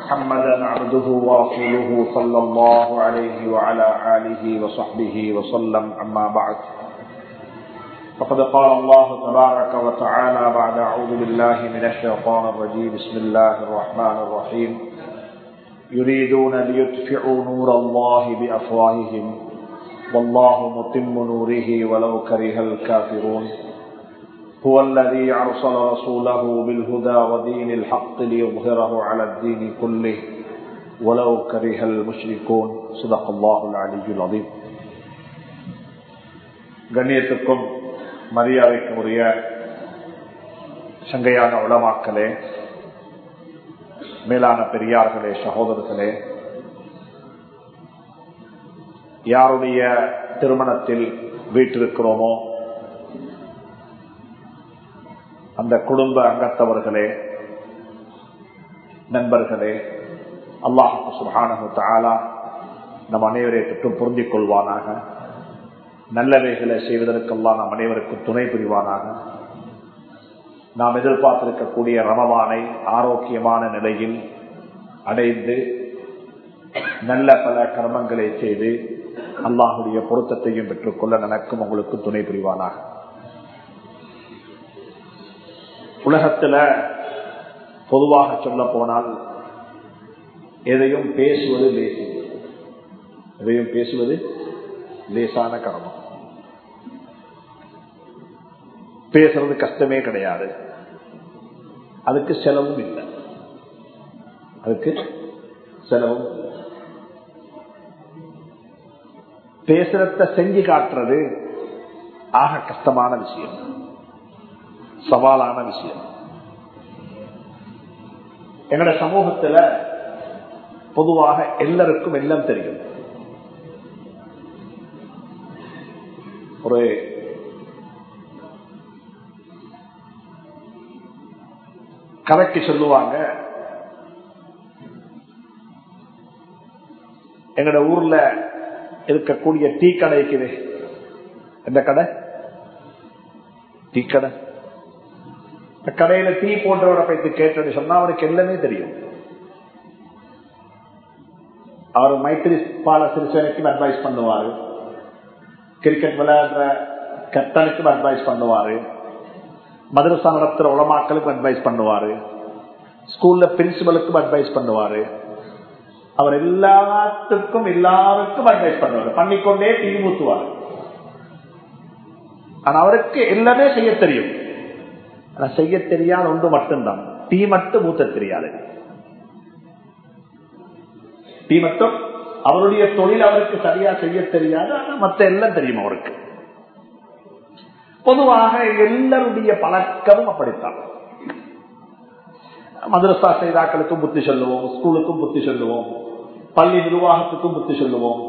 محمدا عبده ورسوله صلى الله عليه وعلى آله وصحبه وسلم أما بعد فقد قال الله تبارك وتعالى بعد أعوذ بالله من الشيطان الرجيم بسم الله الرحمن الرحيم يريدون ليطفئوا نور الله بأفواههم والله متم نوره ولو كره الكافرون هو الذي أرسل رسوله بالهدى ودين الحق ليظهره على الدين كله ولو كره المشركون صدق الله العلي العظيم கண்ணியத்துக்கும் மரியாதைக்கும் உரிய சங்கையான உளமாக்களே மேலான பெரியார்களே சகோதரர்களே யாருடைய திருமணத்தில் வீட்டிருக்கிறோமோ அந்த குடும்ப அங்கத்தவர்களே நண்பர்களே அல்லாஹு சுபானு தாலா நம் அனைவரை தொற்றும் பொருந்திக் கொள்வானாக நல்லவைகளை செய்வதற்கெல்லாம் நம் அனைவருக்கும் துணை புரிவானாக நாம் எதிர்பார்த்திருக்கக்கூடிய ரமவானை ஆரோக்கியமான நிலையில் அடைந்து நல்ல பல கர்மங்களை செய்து அல்லாஹுடைய பொருத்தத்தையும் பெற்றுக்கொள்ள எனக்கும் உங்களுக்கு துணை புரிவானாக உலகத்துல பொதுவாக சொல்ல போனால் எதையும் பேசுவது லேசி எதையும் பேசுவது லேசான கர்மம் பேசுறது கஷ்டமே கிடையாது அதுக்கு செலவும் இல்லை அதுக்கு செலவும் பேசுறத செஞ்சு காட்டுறது ஆக கஷ்டமான விஷயம் சவாலான விஷயம் எங்கட சமூகத்துல பொதுவாக எல்லாருக்கும் எல்லாம் தெரியும் ஒரு கலைக்கு சொல்லுவாங்க எங்கட ஊர்ல இருக்கக்கூடிய டீ கடை இருக்குது எந்த கடை டீ கடை கடையில டீ போன்றவரை பற்றி கேட்டு சொன்னா அவருக்கு எல்லாமே தெரியும் அவர் மைத்திரி பால சிறுசேனைக்கும் அட்வைஸ் பண்ணுவாரு கிரிக்கெட் விளையாடுற கட்டனுக்கும் அட்வைஸ் பண்ணுவாரு மதரசா நடத்துற உலமாக்களுக்கும் அட்வைஸ் பண்ணுவாரு ஸ்கூல்ல பிரின்சிபலுக்கும் அட்வைஸ் பண்ணுவாரு அவர் எல்லாத்துக்கும் எல்லாருக்கும் அட்வைஸ் பண்ணுவார் பண்ணிக்கொண்டே டீ ஊத்துவார் ஆனா அவருக்கு எல்லாமே செய்ய தெரியும் ஆனா செய்ய தெரியாத ஒன்று மட்டும்தான் டீ மட்டும் ஊத்த தெரியாது டீ மட்டும் அவருடைய தொழில் அவருக்கு சரியா செய்ய தெரியாது ஆனா மத்த எல்லாம் தெரியும் அவருக்கு பொதுவாக எல்லாருடைய பழக்கமும் அப்படித்தான் மதரசா செய்தாக்களுக்கும் புத்தி சொல்லுவோம் ஸ்கூலுக்கும் புத்தி சொல்லுவோம் பள்ளி நிர்வாகத்துக்கும் புத்தி சொல்லுவோம்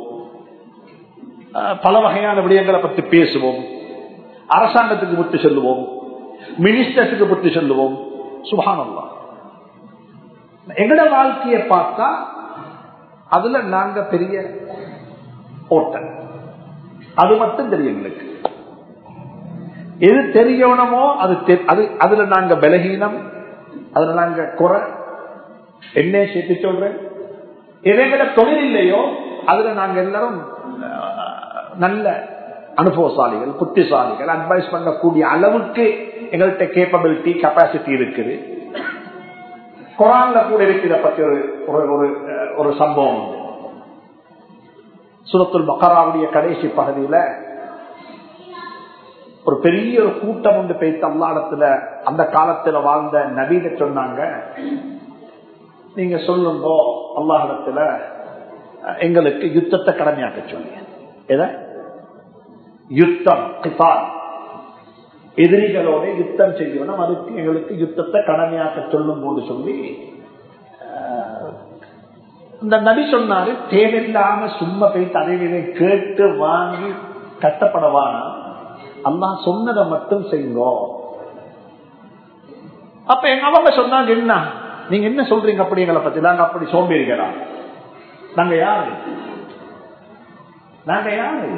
பல வகையான விடயங்களை பற்றி பேசுவோம் அரசாங்கத்துக்கு புத்தி சொல்லுவோம் மினிஸ்டர்ஸுக்கு புத்தி சொல்லுவோம் சுபானல்லா எங்கட வாழ்க்கையை பார்த்தா அதுல நாங்க பெரிய ஓட்டல் அது மட்டும் தெரியும் எங்களுக்கு எது தெரியணுமோ அது அது அதுல நாங்க பலகீனம் அதுல நாங்க குறை என்ன சேர்த்து சொல்றேன் எதைகளை தொழில் இல்லையோ அதுல நாங்க எல்லாரும் நல்ல அனுபவசாலிகள் புத்திசாலிகள் அட்வைஸ் பண்ணக்கூடிய அளவுக்கு எங்கள்கிட்ட கேப்பபிலிட்டி கெப்பாசிட்டி இருக்குது குரான்ல கூட இருக்கு இதை பத்தி ஒரு ஒரு சம்பவம் உண்டு சுரத்துல் பக்கராவுடைய கடைசி பகுதியில ஒரு பெரிய ஒரு கூட்டம் ஒன்று பேசி அல்லாடத்துல அந்த காலத்துல வாழ்ந்த நவீன சொன்னாங்க நீங்க சொல்லுங்கோ அல்லாஹிடத்துல எங்களுக்கு யுத்தத்தை கடமையாக்க சொல்லி எத யுத்தம் கிபால் எதிரிகளோட யுத்தம் செய்யணும் அதுக்கு எங்களுக்கு யுத்தத்தை கடமையாக்க சொல்லும் போது சொல்லி இந்த நபி சொன்னாரு தேவையில்லாம சும்மா போய் தலைவியை கேட்டு வாங்கி கஷ்டப்படவானா அம்மா சொன்னதை மட்டும் செய்யுங்கோ அப்ப எங்க அவங்க சொன்னாங்க என்ன நீங்க என்ன சொல்றீங்க அப்படி எங்களை பத்தி நாங்க அப்படி சோம்பேறிகளா நாங்க யாரு நாங்க யாரு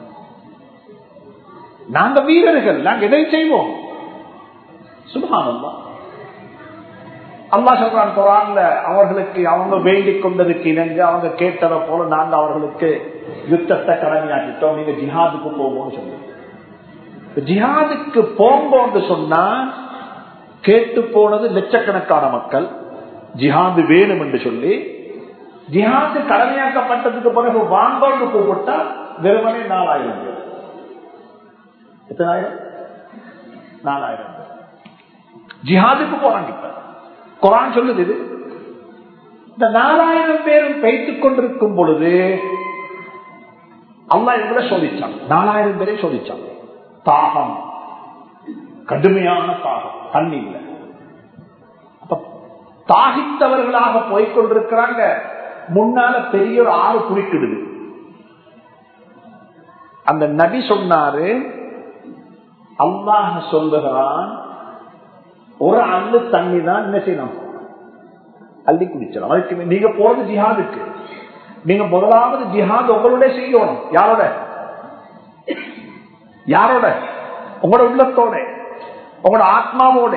நாங்க வீரர்கள் நாங்க எதை செய்வோம் சுபகானந்தா அல்லா சொல்றான் குரான்ல அவர்களுக்கு அவங்க வேண்டிக் கொண்டதுக்கு இணங்க அவங்க கேட்டதை போல நாங்க அவர்களுக்கு யுத்தத்தை கடமையாக்கிட்டோம் நீங்க ஜிஹாதுக்கு போவோம்னு சொல்லுங்க ஜிஹாதுக்கு போங்கன்னு சொன்னா கேட்டு போனது லட்சக்கணக்கான மக்கள் ஜிஹாது வேணும் என்று சொல்லி ஜிஹாது கடமையாக்கப்பட்டதுக்கு பிறகு வாங்கோன்னு கூப்பிட்டா வெறுமனே நாலாயிரம் பேர் எத்தனாயிரம் நாலாயிரம் பேர் ஜிஹாதுக்கு போறாங்க இப்ப குரான் சொல்லுது இது இந்த நாலாயிரம் பேரும் வைத்துக் கொண்டிருக்கும் பொழுது அல்லா இவங்களை சோதிச்சான் நாலாயிரம் பேரை சோதிச்சான் தாகம் கடுமையான தாகம் தண்ணி இல்லை அப்ப தாகித்தவர்களாக போய்கொண்டிருக்கிறாங்க முன்னால பெரிய ஒரு ஆறு குறுக்கிடுது அந்த நபி சொன்னாரு அல்லாஹ் சொல்லுகிறான் ஒரு அள்ளு தண்ணி தான் என்ன செய்யணும் அள்ளி குடிச்சிடும் அதுக்கு நீங்க போறது ஜிஹாதுக்கு நீங்க முதலாவது ஜிஹாத் உங்களோட செய்யணும் யாரோட யாரோட உங்களோட உள்ளத்தோட உங்களோட ஆத்மாவோட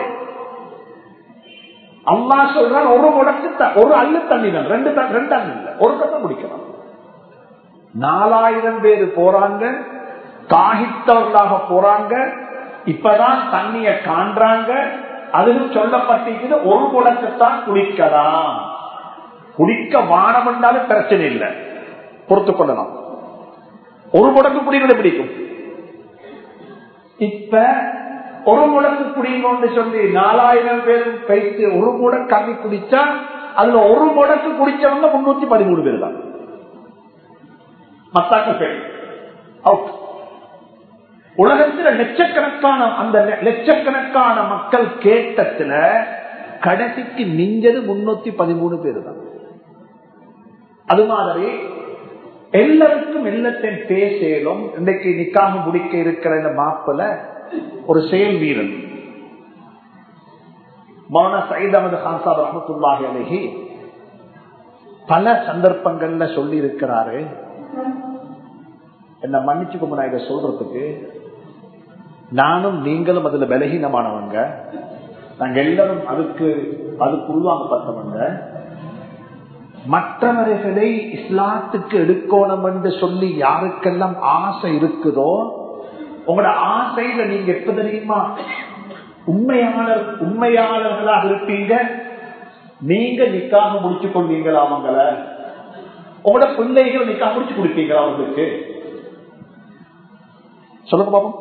அம்மா சொல்றான் ஒரு முடக்கு ஒரு அள்ளு தண்ணி தான் ரெண்டு ரெண்டு அள்ளு இல்லை ஒரு கட்டம் குடிக்கலாம் நாலாயிரம் பேர் போறாங்க காகித்தவர்களாக போறாங்க இப்பதான் தண்ணிய காண்றாங்க அதிலும் சொல்லப்பட்டிருக்கிறது ஒரு முடக்கத்தான் குடிக்கலாம் குடிக்க வானம் என்றாலும் பிரச்சனை இல்லை பொறுத்துக் கொள்ளலாம் ஒரு முடக்கு குடிகளை பிடிக்கும் இப்ப ஒரு முடக்கு குடிங்கன்னு சொல்லி நாலாயிரம் பேர் கைத்து ஒரு முடக்கு கம்மி குடிச்சா அதுல ஒரு முடக்கு குடிச்சவங்க முன்னூத்தி பதிமூணு பேர் தான் மத்தாக்கு பேர் அவுட் உலகத்தில் லட்சக்கணக்கான அந்த லட்சக்கணக்கான மக்கள் கேட்டத்துல கடைசிக்கு மிஞ்சது முன்னூத்தி பதிமூணு பேர் தான் அது மாதிரி எல்லாருக்கும் எல்லாத்தையும் பேசலும் இன்றைக்கு நிக்காக முடிக்க இருக்கிற இந்த மாப்பில ஒரு செயல் வீரன் மௌன சயித் அகமது கான் சாப் ரஹமத்துல்லாஹி அலஹி பல சந்தர்ப்பங்கள்ல சொல்லி இருக்கிறாரு என்ன மன்னிச்சுக்கோங்க நான் இதை சொல்றதுக்கு நானும் நீங்களும் அதுல பலகீனமானவங்க நாங்க எல்லாரும் அதுக்கு அதுக்கு உருவாக்கப்பட்டவங்க மற்றவர்களை இஸ்லாத்துக்கு எடுக்கணும் என்று சொல்லி யாருக்கெல்லாம் ஆசை இருக்குதோ உங்களோட ஆசையில நீங்க எப்ப தெரியுமா உண்மையாளர் உண்மையாளர்களாக இருப்பீங்க நீங்க நிக்காக முடிச்சு கொள்வீங்களா அவங்கள உங்களோட பிள்ளைகளை நிக்காக முடிச்சு கொடுப்பீங்களா அவர்களுக்கு சொல்லுங்க பாப்போம்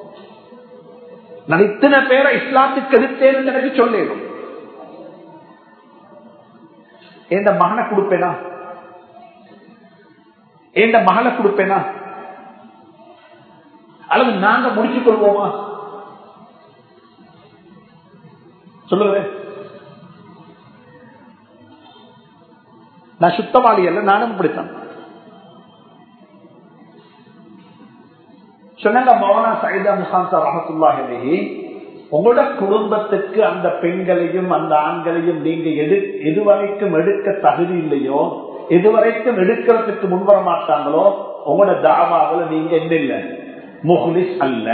நான் இத்தனை பேரை இஸ்லாத்துக்கு எதிர்த்தேன் எனக்கு சொல்லிடும் எந்த மகனை கொடுப்பேனா எந்த மகளை கொடுப்பேனா அல்லது நாங்க முடிச்சுக் கொள்வோமா சொல்லுங்க நான் சுத்தவாளி அல்ல நானும் இப்படித்தான் சொன்னாங்க மௌனா சைதா முகான் சார் ரஹத்துல்லாஹி உங்களோட குடும்பத்துக்கு அந்த பெண்களையும் அந்த ஆண்களையும் நீங்க எது எதுவரைக்கும் எடுக்க தகுதி இல்லையோ எதுவரைக்கும் எடுக்கிறதுக்கு முன்வர மாட்டாங்களோ உங்களோட தாவாவில் நீங்க என்ன இல்லை முஹ்லிஸ் அல்ல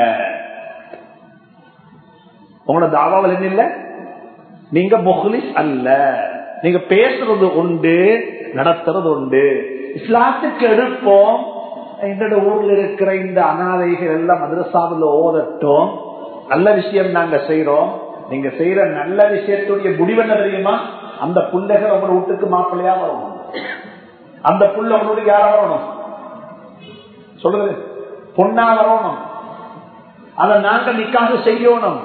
உங்களோட தாவாவில் என்ன இல்லை நீங்க முஹ்லிஸ் அல்ல நீங்க பேசுறது உண்டு நடத்துறது உண்டு இஸ்லாத்துக்கு எடுப்போம் எங்களோட ஊர்ல இருக்கிற இந்த அனாதைகள் எல்லாம் மதரசாவில் ஓதட்டும் நல்ல விஷயம் நாங்க செய்யறோம் நீங்க செய்யற நல்ல விஷயத்துடைய முடிவு என்ன தெரியுமா அந்த பிள்ளைகள் உங்களோட வீட்டுக்கு மாப்பிள்ளையா வரணும் அந்த புள்ள உங்களோட யாரா வரணும் சொல்லுங்க பொண்ணா வரணும் அதை நாங்க நிக்காக செய்யணும்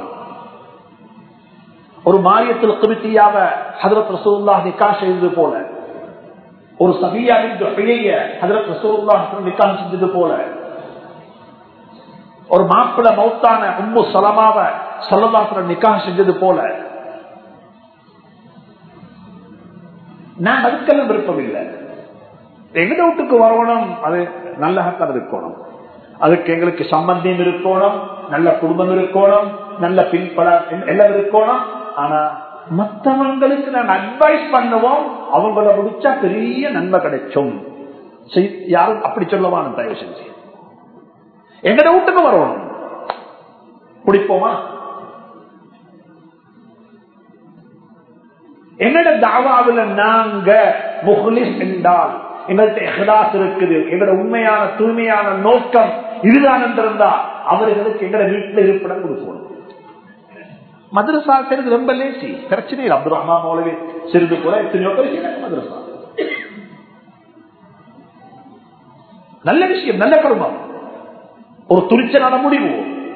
ஒரு மாரியத்தில் திருப்தியாக ஹதரத் ரசூல்லா நிக்கா செய்தது போல ஒரு சபியாவின் ஹதரத் ரசூல்லா நிக்கா செஞ்சது போல ஒரு மாப்பிள மௌத்தான உம்மு சலமாவ சல்லதாசுர நிக்கா செஞ்சது போல நான் அதுக்கெல்லாம் விருப்பம் இல்லை எங்க வீட்டுக்கு வரணும் அது நல்லகத்தான் இருக்கணும் அதுக்கு எங்களுக்கு சம்பந்தியம் இருக்கணும் நல்ல குடும்பம் இருக்கணும் நல்ல பின்பட எல்லாம் இருக்கணும் ஆனா மற்றவங்களுக்கு நான் அட்வைஸ் பண்ணுவோம் அவங்கள முடிச்சா பெரிய நன்மை கிடைக்கும் யாரும் அப்படி சொல்லவான தயவு செஞ்சு எங்கட வீட்டுக்கு வரணும் பிடிப்போமா எங்கட தாவாவில் நாங்க முஹ்லிஸ் என்றால் எங்கள்கிட்ட எஹ்லாஸ் இருக்குது எங்களோட உண்மையான தூய்மையான நோக்கம் இதுதான் என்றிருந்தா அவர்களுக்கு எங்கட வீட்டில் இருப்பிடம் கொடுக்கணும் மதரசா செய்யறது ரொம்ப லேசி பிரச்சனை இல்லை அப்துல் ரஹ்மான் மௌலவி சிறிது கூட எத்தனையோ பேர் செய்யறாங்க மதரசா நல்ல விஷயம் நல்ல கருமம் ஒரு துணிச்சலான முடிவு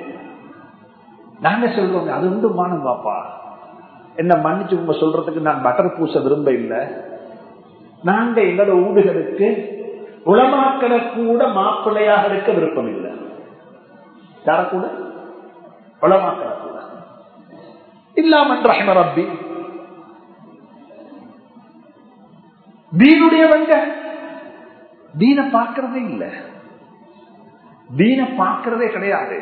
நாங்க சொல்றோம் அது வந்து மானம் பாப்பா என்ன மன்னிச்சு உங்க சொல்றதுக்கு நான் பட்டர் பூச விரும்ப இல்லை நாங்க எங்களோட ஊடுகளுக்கு உளமாக்களை கூட மாப்பிள்ளையாக இருக்க விருப்பம் இல்லை யார கூட உளமாக்களை கூட இல்லாமன் ரஹம ரப்பி தீனுடையவங்க தீன பார்க்கறதே இல்ல தீன பார்க்கறதே கிடையாது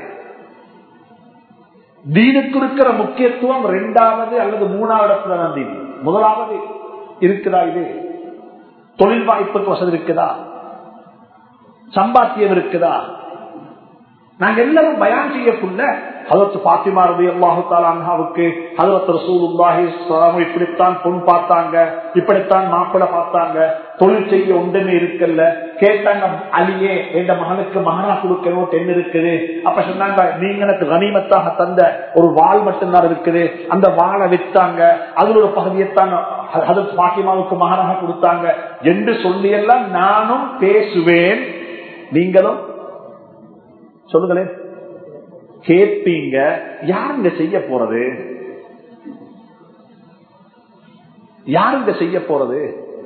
தீனுக்கு இருக்கிற முக்கியத்துவம் ரெண்டாவது அல்லது மூணாவது இடத்துல தான் தீன் முதலாவது இருக்குதா இது தொழில் வாய்ப்புக்கு வசதி இருக்குதா சம்பாத்தியம் இருக்குதா நாங்க எல்லாரும் பயான் செய்யக்குள்ள அதற்கு பாத்திமா ரவி அல்லாஹு தாலாவுக்கு அதற்கு ரசூலுல்லாஹி இப்படித்தான் பொன் பார்த்தாங்க இப்படித்தான் மாப்பிள பார்த்தாங்க தொழில் செய்ய ஒன்றுமே இருக்கல்ல கேட்டாங்க அலியே எந்த மகனுக்கு மகனா கொடுக்கணும் என்ன இருக்குது அப்ப சொன்னாங்க நீங்க எனக்கு கனிமத்தாக தந்த ஒரு வாள் மட்டும்தான் இருக்குது அந்த வாழை வித்தாங்க அதுல ஒரு பகுதியைத்தான் அதற்கு பாத்திமாவுக்கு மகனாக கொடுத்தாங்க என்று சொல்லி எல்லாம் நானும் பேசுவேன் நீங்களும் சொல்லுங்களேன் கேட்பீங்க யாருங்க செய்ய போறது யாருங்க செய்ய போறது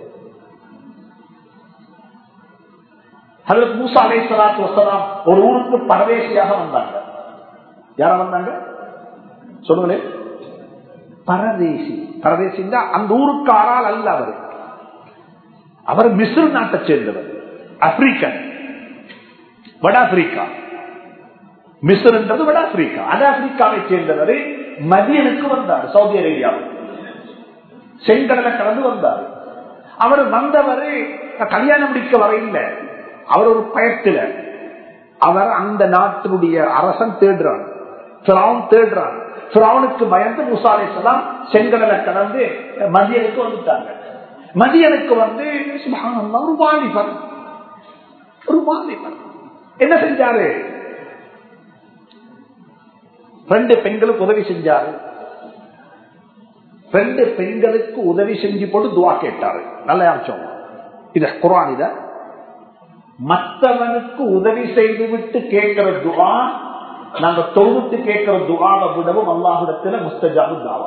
அதற்கு மூசா அலை சலாத்து வசலாம் ஒரு ஊருக்கு பரதேசியாக வந்தாங்க யாரா வந்தாங்க சொல்லுங்களேன் பரதேசி பரதேசி அந்த ஊருக்காரால் அல்ல அவர் அவர் மிஸ்ர் நாட்டை சேர்ந்தவர் ஆப்பிரிக்கன் வட ஆப்பிரிக்கா மிஸ்ர் என்றது வட ஆப்பிரிக்கா வட ஆப்பிரிக்காவை சேர்ந்தவர் மதியனுக்கு வந்தார் சவுதி அரேபியாவில் செங்கடலை கடந்து வந்தார் அவர் வந்தவர் கல்யாணம் முடிக்க வரையில் அவர் ஒரு பயத்துல அவர் அந்த நாட்டினுடைய அரசன் தேடுறான் தேடுறான் பிராவுனுக்கு பயந்து முசாலேசலாம் செங்கடலை கடந்து மதியனுக்கு வந்துட்டாங்க மதியனுக்கு வந்து ஒரு வாலிபர் ஒரு வாலிபர் என்ன செஞ்சாரு ரெண்டு பெண்களுக்கு உதவி செஞ்சாரு ரெண்டு பெண்களுக்கு உதவி செஞ்சு போட்டு துவா கேட்டாரு நல்ல அம்சம் இத குரான் இத மற்றவனுக்கு உதவி செய்து விட்டு கேட்கிற துவா நாங்க தொகுத்து கேட்கிற துவாவை விடவும் அல்லாஹிடத்துல முஸ்தஜாபு தாவா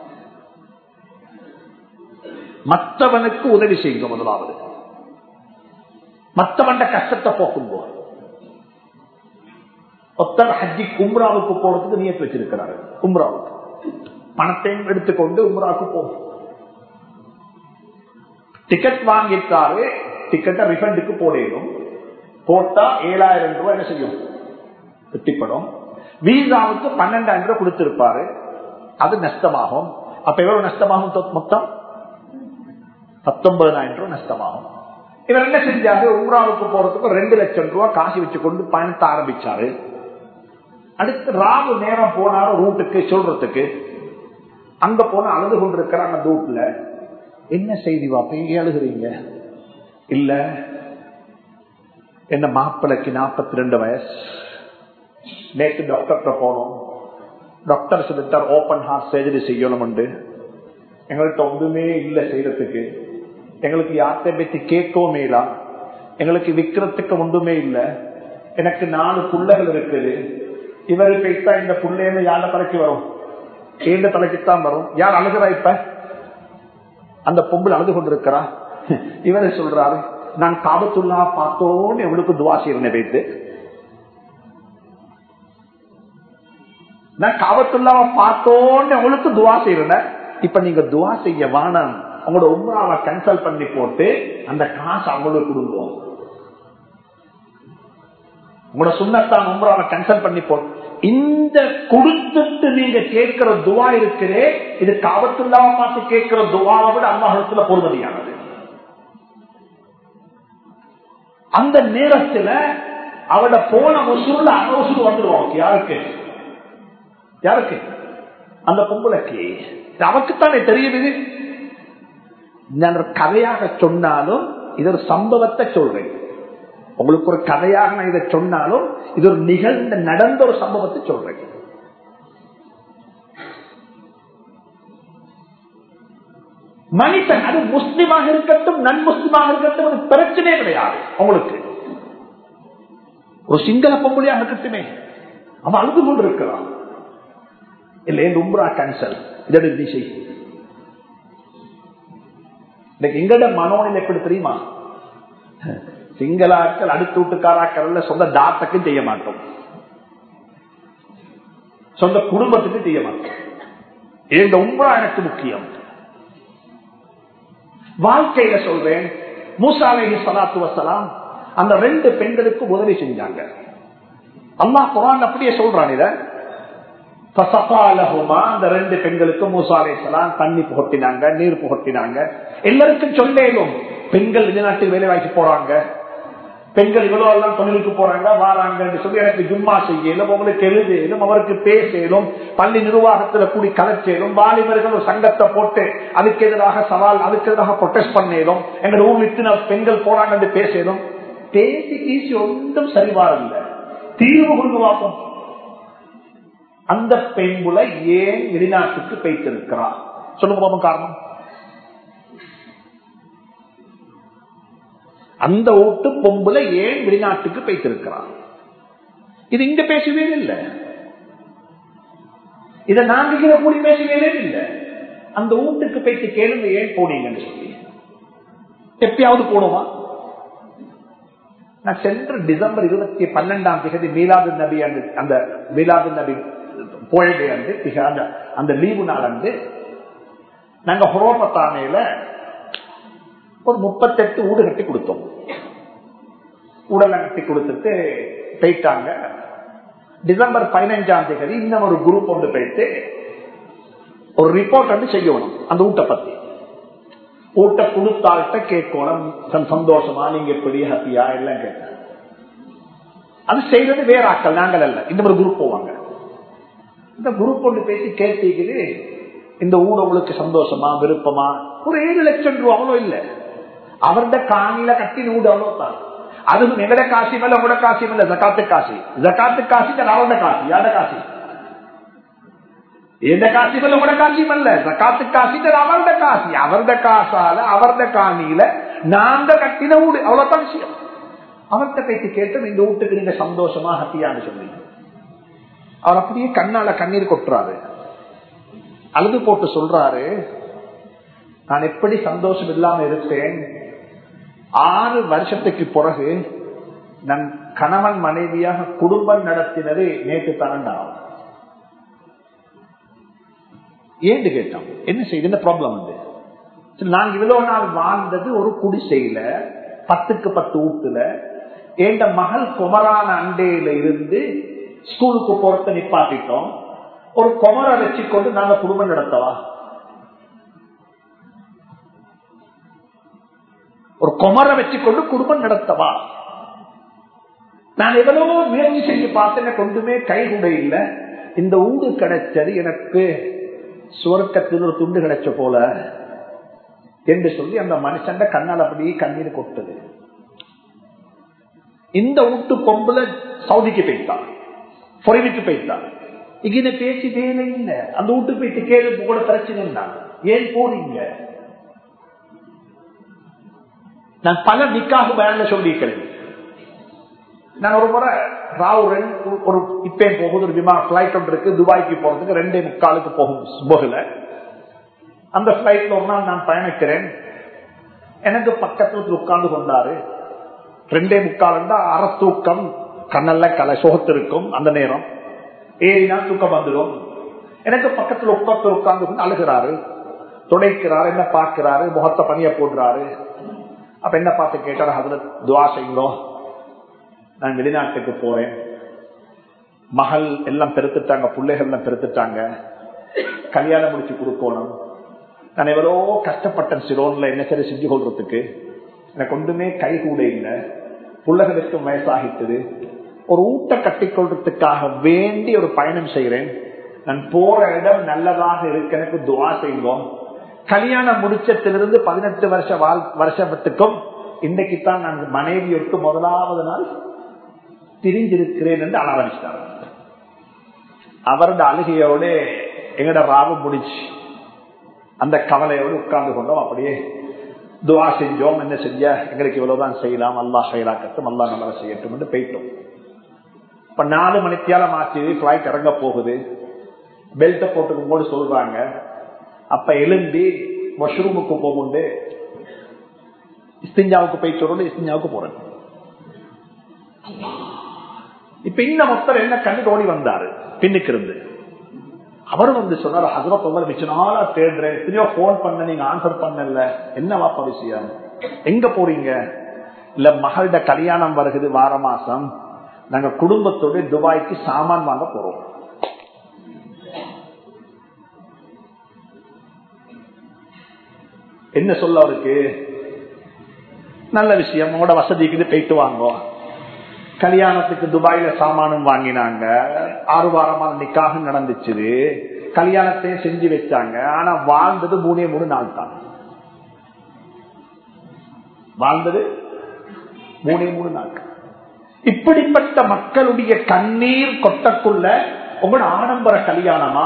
மற்றவனுக்கு உதவி செய்யுங்க முதலாவது மற்றவன் கஷ்டத்தை போக்கும் போது ஒத்தர் ஹஜ்ஜி கும்ராவுக்கு போறதுக்கு நியத்து வச்சிருக்கிறாரு கும்ராவுக்கு பணத்தையும் எடுத்துக்கொண்டு உம்ராவுக்கு போகும் டிக்கெட் வாங்கிட்டாரு டிக்கெட்டை ரிஃபண்டுக்கு போடணும் போட்டா ஏழாயிரம் ரூபாய் என்ன செய்யும் வெட்டிப்படும் வீசாவுக்கு பன்னெண்டாயிரம் ரூபாய் கொடுத்திருப்பாரு அது நஷ்டமாகும் அப்ப எவ்வளவு நஷ்டமாகும் மொத்தம் பத்தொன்பதாயிரம் ரூபாய் நஷ்டமாகும் இவர் என்ன செஞ்சாரு உம்ராவுக்கு போறதுக்கு ரெண்டு லட்சம் ரூபாய் காசு வச்சு கொண்டு பயணத்தை ஆரம்பிச்சாரு அடுத்து ராவு நேரம் போனாலும் ரூட்டுக்கு சொல்றதுக்கு அங்க போன அழுது கொண்டிருக்கிறாங்க ரூட்ல என்ன செய்தி வாப்ப அழுகுறீங்க இல்ல என்ன மாப்பிளைக்கு நாற்பத்தி ரெண்டு வயசு நேற்று டாக்டர்கிட்ட போனோம் டாக்டர் சொல்லிட்டார் ஓபன் ஹார்ட் சர்ஜரி செய்யணும் உண்டு எங்கள்கிட்ட ஒன்றுமே இல்லை செய்யறதுக்கு எங்களுக்கு யார்கிட்ட பத்தி கேட்கவும் இல்லா எங்களுக்கு விற்கிறதுக்கு ஒன்றுமே இல்லை எனக்கு நாலு புள்ளைகள் இருக்குது இவரு பேசா இந்த புள்ளைன்னு யார தலைக்கு வரும் ஏந்த தலைக்குத்தான் வரும் யார் அழுகிறா இப்ப அந்த பொம்புல அழுது கொண்டிருக்கிறா இவரை சொல்றாரு நான் காபத்துள்ளா பார்த்தோன்னு எவளுக்கு துவா செய்யறேன் வைத்து நான் காபத்துள்ளாவை பார்த்தோன்னு உங்களுக்கு துவா செய்யறேன் இப்ப நீங்க துவா செய்ய வானம் உங்களோட உம்ராவை கேன்சல் பண்ணி போட்டு அந்த காசு அவங்களுக்கு கொடுங்க உங்களோட சுண்ணத்தான் உம்ராவை கேன்சல் பண்ணி போட்டு இந்த கொடுத்துட்டு நீங்க கேட்கிற துவா இருக்கிறே இது காவத்துள்ளாவை பார்த்து கேட்கிற துவாவை விட அல்லாஹத்துல பொறுமதியானது அந்த நேரத்துல அவட போன வசூல்ல அனவசூல் வந்துடுவாங்க யாருக்கு யாருக்கு அந்த பொம்பளைக்கு அவக்குத்தானே தெரியுது நான் ஒரு கதையாக சொன்னாலும் இது ஒரு சம்பவத்தை சொல்றேன் உங்களுக்கு ஒரு கதையாக நான் இதை சொன்னாலும் இது ஒரு நிகழ்ந்த நடந்த ஒரு சம்பவத்தை சொல்றேன் மனிதன் அது முஸ்லிமாக இருக்கட்டும் நன் முஸ்லிமாக இருக்கட்டும் அது பிரச்சனையே கிடையாது உங்களுக்கு ஒரு சிங்கள பொம்பளையாக இருக்கட்டுமே அவன் அழுது கொண்டு இருக்கிறான் இல்லை உம்ரா கேன்சல் இதோட நீ செய் இன்னைக்கு எங்கட மனோநிலை எப்படி தெரியுமா சிங்களாக்கள் அடுத்து வீட்டுக்காராக்கள் சொந்த டாக்டருக்கும் செய்ய மாட்டோம் சொந்த குடும்பத்துக்கு செய்ய மாட்டோம் இந்த உம்ரா எனக்கு முக்கியம் வாழ்க்கையில சொல்றேன் மூசாலேஹி சலாத்து வசலாம் அந்த ரெண்டு பெண்களுக்கு உதவி செஞ்சாங்க அல்லாஹ் குரான் அப்படியே சொல்றான் இத அந்த ரெண்டு பெண்களுக்கு மூசாலே சலாம் தண்ணி புகட்டினாங்க நீர் புகட்டினாங்க எல்லாருக்கும் சொல்லேலும் பெண்கள் வெளிநாட்டுக்கு வேலை வாய்ப்பு போறாங்க பெண்கள் இவ்வளவு எல்லாம் தொழிலுக்கு போறாங்க வாராங்க சொல்லி எனக்கு ஜும்மா செய்யலும் உங்களுக்கு எழுதியலும் அவருக்கு பேசலும் பள்ளி நிர்வாகத்துல கூடி கலைச்சேலும் வாலிபர்கள் ஒரு சங்கத்தை போட்டு அதுக்கு எதிராக சவால் அதுக்கு எதிராக ப்ரொடெஸ்ட் பண்ணேலும் எங்க ஊர்ல இத்தனை பெண்கள் போறாங்க பேசலும் பேசி பேசி ஒன்றும் சரிவாரில்ல தீர்வு கொடுக்க பார்ப்போம் அந்த பெண்புல ஏன் வெளிநாட்டுக்கு போய்த்திருக்கிறார் சொல்லுங்க பாப்போம் காரணம் அந்த ஓட்டு பொம்புல ஏன் வெளிநாட்டுக்கு போய்த்திருக்கிறார் இது இங்க பேசவே இல்லை இதை நாங்க கூடி பேசவே இல்லை அந்த வீட்டுக்கு போயிட்டு கேளுங்க ஏன் போனீங்கன்னு சொல்லி எப்பயாவது போடுமா நான் சென்ற டிசம்பர் இருபத்தி பன்னெண்டாம் தேதி மீலாது நபி அந்த மீலாது நபி போயடே அன்று அந்த அந்த லீவு நாள் அன்று நாங்க ஹுரோபத்தானையில ஒரு முப்பத்தெட்டு ஊடு கட்டி கொடுத்தோம் உடலை கட்டி கொடுத்துட்டு போயிட்டாங்க டிசம்பர் பதினஞ்சாம் தேதி இன்னும் ஒரு குரூப் ஒன்று போயிட்டு ஒரு ரிப்போர்ட் வந்து செய்யணும் அந்த ஊட்ட பத்தி ஊட்ட கொடுத்தாள்கிட்ட கேட்கணும் சந்தோஷமா நீங்க எப்படி ஹாப்பியா எல்லாம் கேட்ட அது செய்யறது வேற ஆக்கள் நாங்கள் அல்ல இந்த ஒரு குரூப் போவாங்க இந்த குரூப் ஒன்று பேசி கேட்டீங்க இந்த ஊட உங்களுக்கு சந்தோஷமா விருப்பமா ஒரு ஏழு லட்சம் ரூபா அவ்வளோ இல்ல அவருடைய காணில கட்டின ஊடு அவ்வளோ தான் அதுவும் எங்கட காசி மேல உங்களோட காசி மேல ஜக்காத்து காசி ஜக்காத்து காசி அவரோட காசி யாரோட காசி எந்த காசி மேல உங்களோட காசி மேல ஜக்காத்து காசி அவரோட காசி அவரோட காசால அவரோட காணியில நாங்க கட்டின ஊடு அவ்வளவுதான் விஷயம் அவர்கிட்ட பேசி கேட்டோம் இந்த வீட்டுக்கு நீங்க சந்தோஷமா ஹத்தியான்னு சொன்னீங்க அவர் அப்படியே கண்ணால கண்ணீர் கொட்டுறாரு அழுது போட்டு சொல்றாரு நான் எப்படி சந்தோஷம் இல்லாம இருப்பேன் ஆறு வருஷத்துக்கு பிறகு நான் கணவன் மனைவியாக குடும்பம் நடத்தினது நேற்று தானண்டாகும் ஏன்னு கேட்டோம் என்ன செய்யுது என்ன ப்ராப்ளம் வந்து நாங்க இவ்வளவு நாள் வாழ்ந்தது ஒரு குடிசையில பத்துக்கு பத்து வீட்டுல எந்த மகள் குமரான அண்டையில இருந்து ஸ்கூலுக்கு போறத நிப்பாட்டிட்டோம் ஒரு குமரை வச்சுக்கொண்டு நாங்க குடும்பம் நடத்தவா ஒரு குமரை வச்சுக்கொண்டு குடும்பம் நடத்தவா நான் எவ்வளவோ முயற்சி செஞ்சு பார்த்தேன் கொண்டுமே கை கூட இல்லை இந்த ஊடு கிடைச்சது எனக்கு சுவர்க்கத்தில் ஒரு துண்டு கிடைச்ச போல என்று சொல்லி அந்த மனுஷன் கண்ணால் அப்படியே கண்ணீர் கொட்டுது இந்த வீட்டு பொம்புல சவுதிக்கு போயிட்டான் பொறிவிக்கு போயிட்டான் இங்க பேச்சு வேலை இல்லை அந்த வீட்டுக்கு போயிட்டு கேள்வி கூட பிரச்சனை ஏன் போறீங்க நான் பல நிக்காக பயன்ல சொல்லியிருக்கிறேன் நான் ஒரு முறை ராவ் ஒரு இப்பே போகுது ஒரு விமான பிளைட் ஒன்று இருக்கு துபாய்க்கு போறதுக்கு ரெண்டே முக்காலுக்கு போகும் போகல அந்த பிளைட்ல ஒரு நாள் நான் பயணிக்கிறேன் எனக்கு பக்கத்துல உட்கார்ந்து கொண்டாரு ரெண்டே முக்கால் அரை தூக்கம் கண்ணல்ல கலை சுகத்திருக்கும் அந்த நேரம் ஏறினா தூக்கம் வந்துடும் எனக்கு பக்கத்துல உட்காந்து உட்கார்ந்து கொண்டு அழுகிறாரு துடைக்கிறாரு என்ன பார்க்கிறாரு முகத்தை பணிய போடுறாரு அப்ப என்ன பார்த்து கேட்டாரு அதுல துவா செய்யுங்கோ நான் வெளிநாட்டுக்கு போறேன் மகள் எல்லாம் பெருத்துட்டாங்க பிள்ளைகள் எல்லாம் பெருத்துட்டாங்க கல்யாணம் முடிச்சு கொடுக்கணும் நான் எவ்வளோ கஷ்டப்பட்டேன் சிரோன்ல என்ன சரி செஞ்சு கொள்றதுக்கு எனக்கு ஒன்றுமே கை கூட இல்லை பிள்ளைகளுக்கும் வயசாகிட்டது ஒரு ஊட்ட கட்டிக்கொள்றதுக்காக வேண்டி ஒரு பயணம் செய்கிறேன் நான் போற இடம் நல்லதாக இருக்கு எனக்கு துவா செய்வோம் கல்யாணம் முடிச்சத்திலிருந்து பதினெட்டு வருஷ வாழ் வருஷத்துக்கும் இன்னைக்கு தான் நான் மனைவியொட்டு முதலாவது நாள் பிரிஞ்சிருக்கிறேன் என்று அளவரிச்சார் அவரோட அழுகையோட எங்கட ராவு முடிச்சு அந்த கவலையோடு உட்கார்ந்து கொண்டோம் அப்படியே துவா செஞ்சோம் என்ன செஞ்ச எங்களுக்கு இவ்வளவுதான் செய்யலாம் அல்லா செயலாக்கட்டும் அல்லா நல்லா செய்யட்டும் என்று போயிட்டோம் இப்ப நாலு மணித்தியாலம் ஆச்சு பிளைட் இறங்க போகுது பெல்ட்டை போட்டுக்கும் போது சொல்றாங்க அப்ப எழும்பி மஷ்ரூமுக்கு போகுண்டு இஸ்திஞ்சாவுக்கு போயிட்டு வரணும் இஸ்திஞ்சாவுக்கு போறேன் இப்ப இந்த மொத்தம் என்ன கண்ணுக்கு ஓடி வந்தாரு பின்னுக்கு இருந்து அவரும் வந்து சொன்னார் ஹசரத் உமர் மிச்ச நாளா தேடுறேன் எத்தனையோ போன் பண்ண நீங்க ஆன்சர் பண்ணல என்ன வாப்பா விஷயம் எங்க போறீங்க இல்ல மகளோட கல்யாணம் வருகுது வார மாசம் நாங்க குடும்பத்தோட துபாய்க்கு சாமான் வாங்க போறோம் என்ன சொல்ல அவருக்கு நல்ல விஷயம் உங்களோட வசதிக்கு போயிட்டு வாங்கோ கல்யாணத்துக்கு துபாயில சாமானும் வாங்கினாங்க ஆறு வாரமா நிக்காக நடந்துச்சு கல்யாணத்தையும் செஞ்சு வச்சாங்க ஆனா வாழ்ந்தது மூணே மூணு நாள் தான் வாழ்ந்தது மூணே மூணு நாள் இப்படிப்பட்ட மக்களுடைய கண்ணீர் கொட்டக்குள்ள உங்களோட ஆடம்பர கல்யாணமா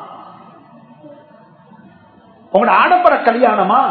உங்களோட ஆடம்பர கல்யாணமா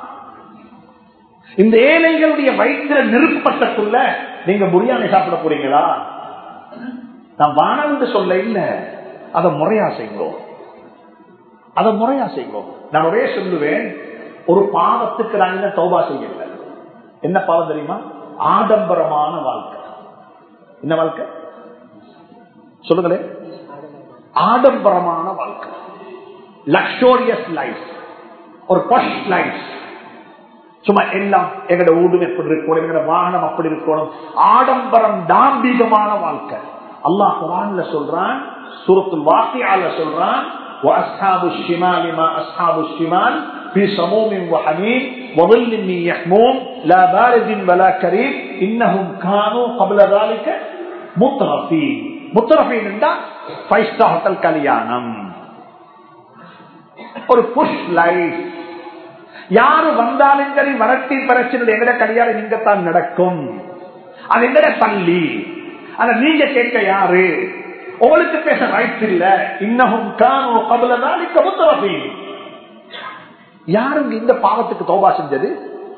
இந்த ஏழைகளுடைய வயிற்றுல நெருப்பட்டக்குள்ள நீங்க பிரியாணி சாப்பிட போறீங்களா நான் வானம் சொல்ல இல்ல அதை முறையா செய்வோம் அதை முறையா செய்வோம் நான் ஒரே சொல்லுவேன் ஒரு பாவத்துக்கு நாங்க தௌபா செய்யல என்ன பாவம் தெரியுமா ஆடம்பரமான வாழ்க்கை என்ன வாழ்க்கை சொல்லுங்களேன் ஆடம்பரமான வாழ்க்கை லக்ஷோரியஸ் லைஃப் ஒரு பஷ் லைஃப் சும்மா எல்லாம் எங்கட ஊடும் எப்படி இருக்கணும் எங்கட வாகனம் அப்படி இருக்கணும் ஆடம்பரம் தாம்பீகமான வாழ்க்கை அல்லாஹ் குரான்ல சொல்றான் சூரத்துல் வாக்கியால சொல்றான் وأصحاب الشمال ما أصحاب الشمال في سموم وحميم وظل من يحموم لا بارد ولا كريم إنهم كانوا قبل ذلك مترفين مترفين عندها فايف ستار هوتل கல்யாணம் ஒரு புஷ் லைஃப் யாரு வந்தாலும் சரி வரட்டி பிரச்சனை எங்கட கல்யாணம் இங்கத்தான் நடக்கும் அது எங்கட பள்ளி அத நீங்க கேட்க யாரு உங்களுக்கு பேச ரைட் இல்ல இன்னமும் காணும் கபலதாலிக்க முத்தரபி யாருங்க இந்த பாவத்துக்கு தோபா செஞ்சது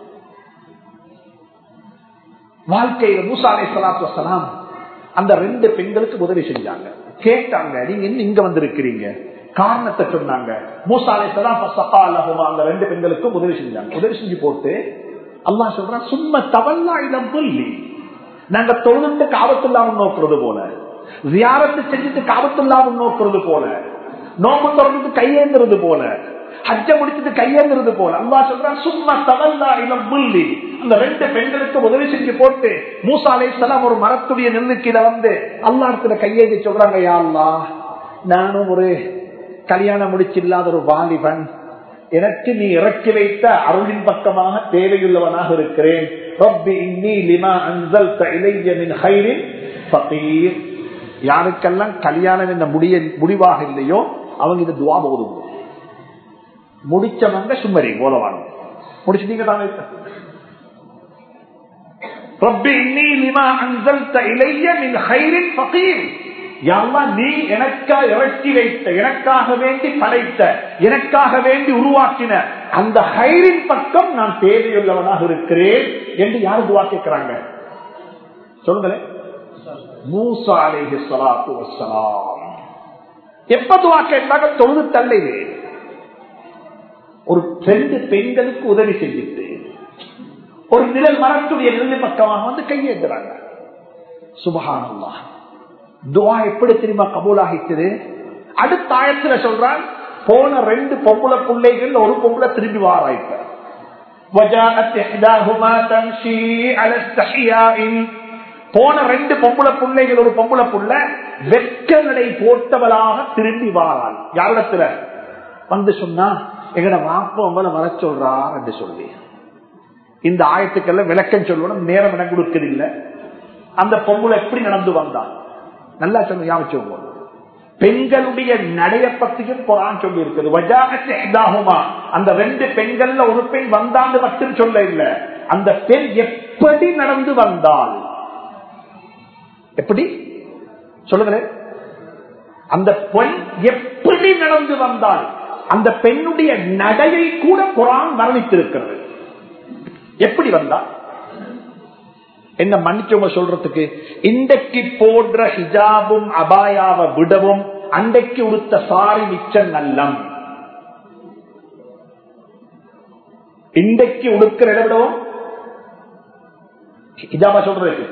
வாழ்க்கையில மூசாலை சலாத்து வசலாம் அந்த ரெண்டு பெண்களுக்கு உதவி செஞ்சாங்க கேட்டாங்க நீங்க என்ன இங்க வந்திருக்கிறீங்க காரணத்தை சொன்னாங்க மூசாலை சலாம் அந்த ரெண்டு பெண்களுக்கும் உதவி செஞ்சாங்க உதவி செஞ்சு போட்டு அல்லா சொல்றான் சும்மா தவல்லா இடம் சொல்லி நாங்க தொழுந்து காவத்துள்ளாவும் நோக்குறது போல ஜியாரத்து செஞ்சுட்டு காவத்துள்ளாவும் நோக்குறது போல நோம்பு திறந்து கையேந்துறது போல ஹஜ்ஜ முடிச்சுட்டு கையேந்துறது போல அல்லா சொல்றான் சும்மா தவல்லா இளம் புள்ளி அந்த ரெண்டு பெண்களுக்கு உதவி செஞ்சு போட்டு மூசா அலை ஒரு மரத்துடைய நெல்லுக்கீழ வந்து அல்லா இடத்துல கையேந்தி சொல்றாங்க யா அல்லா நானும் ஒரு கல்யாணம் முடிச்சில்லாத ஒரு வாலிபன் எனக்கு நீ இறக்கி வைத்த அருளின் பக்கமாக தேவையுள்ளவனாக இருக்கிறேன் யாருக்கெல்லாம் கல்யாணம் என்ற முடிய முடிவாக இல்லையோ அவங்க இது துவா போதும் முடிச்சவங்க சும்மரி போலவானும் முடிச்சுட்டீங்க தானே ரப்பி இன்னி லிமா அன்சல்த இலைய மின் ஹைரின் ஃபகீர் யாவா நீ எனக்காக இறக்கி வைத்த எனக்காக வேண்டி படைத்த எனக்காக வேண்டி உருவாக்கின அந்த ஹைரின் பக்கம் நான் தேவையுள்ளவனாக இருக்கிறேன் என்று யாரு துவா கேட்கிறாங்க சொல்லுங்களேன் மூசா அலைஹி ஸலாத்து வஸ்ஸலாம் எப்ப துவா கேட்டாங்க தொழுது தள்ளையிலே ஒரு ரெண்டு பெண்களுக்கு உதவி செஞ்சுட்டு ஒரு நிழல் மரத்துடைய நிழல் பக்கமாக வந்து கையேற்றுறாங்க சுபஹானல்லாஹ் துவா எப்படி தெரியுமா கபூலாகிச்சது அடுத்த ஆயத்துல சொல்றான் போன ரெண்டு பொம்பளை பிள்ளைகள் ஒரு பொம்பளை திரும்பி வாராய்ப்ப போன ரெண்டு பொம்பளை பிள்ளைகள் ஒரு பொம்பளை புள்ள வெக்க நடை போட்டவளாக திரும்பி வாராள் யாரிடத்துல வந்து சொன்னா எங்கட வாப்ப உங்களை வர சொல்றார் என்று சொல்லி இந்த ஆயத்துக்கெல்லாம் விளக்கம் சொல்லணும் நேரம் இடம் கொடுக்கறதில்லை அந்த பொம்பளை எப்படி நடந்து வந்தான் நல்லா சொல்ல ஞாபகம் பெண்களுடைய நடைய பத்தியும் குரான் சொல்லி இருக்குது அந்த ரெண்டு பெண்கள்ல ஒரு பெண் வந்தாண்டு மட்டும் சொல்ல இல்ல அந்த பெண் எப்படி நடந்து வந்தால் எப்படி சொல்லுங்களேன் அந்த பெண் எப்படி நடந்து வந்தால் அந்த பெண்ணுடைய நடையை கூட குரான் வர்ணித்திருக்கிறது எப்படி வந்தால் என்ன மன்னிச்சவங்க சொல்றதுக்கு இன்றைக்கு போடுற ஹிஜாபும் அபாயாவை விடவும் அன்றைக்கு உடுத்த சாரி மிச்சம் நல்லம் இன்றைக்கு உடுக்கிற இடம் விடவும் ஹிஜாபா சொல்றது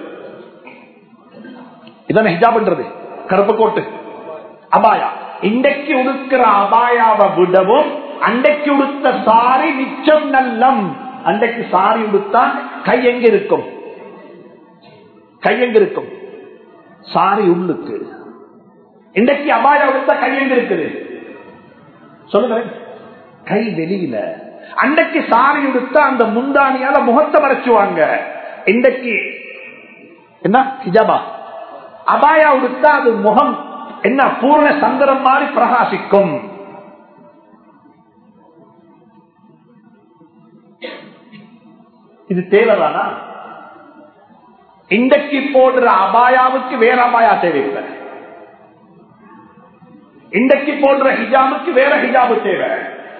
இதான ஹிஜாப்ன்றது கருப்பு கோட்டு அபாயா இன்றைக்கு உடுக்கிற அபாயாவை விடவும் அன்றைக்கு உடுத்த சாரி மிச்சம் நல்லம் அன்றைக்கு சாரி உடுத்தா கை எங்க இருக்கும் கை எங்க இருக்கும் சாரி உள்ளுக்கு இன்றைக்கு அபாயா உடுத்தா கை எங்க இருக்குது சொல்லுங்க கை வெளியில அன்றைக்கு சாரி உடுத்தா அந்த முந்தானியால முகத்தை மறைச்சுவாங்க இன்றைக்கு என்ன ஹிஜாபா அபாயா உடுத்தா அது முகம் என்ன பூர்ண சந்திரம் மாதிரி பிரகாசிக்கும் இது தேவைதானா இன்றைக்கு போடுற அபாயாவுக்கு வேற அபாயா தேவையில்லை இன்றைக்கு போடுற ஹிஜாபுக்கு வேற ஹிஜாபு தேவை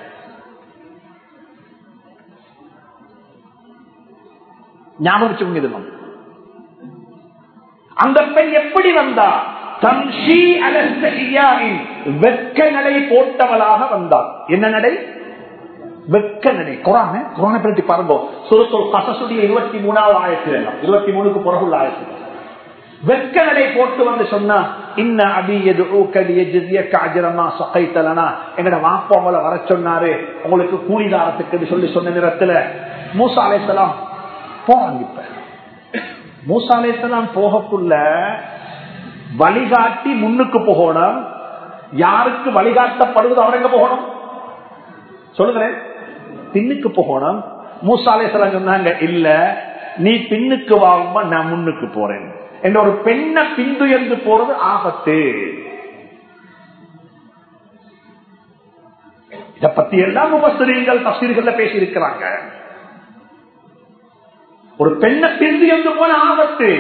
ஞாபகம் வச்சுக்கோங்க இது அந்த பெண் எப்படி வந்தா தம்ஷி அலஸ்தியாரின் வெட்க நடை போட்டவளாக வந்தார் என்ன நடை வெட்க நடை குரான குரான பற்றி பாருங்க சுருத்தோல் கசசுடைய இருபத்தி மூணாவது ஆயிரத்தி எல்லாம் இருபத்தி மூணுக்கு பிறகுள்ள ஆயிரத்தி வெட்க நடை போட்டு வந்து சொன்னா இன்ன அபி எது ஊக்கடி எஜிய காஜரமா சொக்கைத்தலனா எங்கட வாப்பா உங்களை வர சொன்னாரு உங்களுக்கு கூலிதாரத்துக்கு சொல்லி சொன்ன நேரத்துல மூசா அலைசலாம் போறாங்க இப்ப மூசா அலைசலாம் போகக்குள்ள வழிகாட்டி முன்னுக்கு போகணும் யாருக்கு வழிகாட்டப்படுவது அவர் எங்க போகணும் சொல்லுகிறேன் பின்னுக்கு போகணும் மூசாலேசலம் சொன்னாங்க இல்ல நீ பின்னுக்கு வாங்குமா நான் முன்னுக்கு போறேன் என்ற ஒரு பெண்ணை பின்துயர்ந்து போறது ஆபத்து இத பத்தி எல்லாம் உபஸ்திரீங்கள் தஸ்திரிகள்ல பேசி இருக்கிறாங்க ஒரு பெண்ணை பின்துயர்ந்து போன ஆபத்து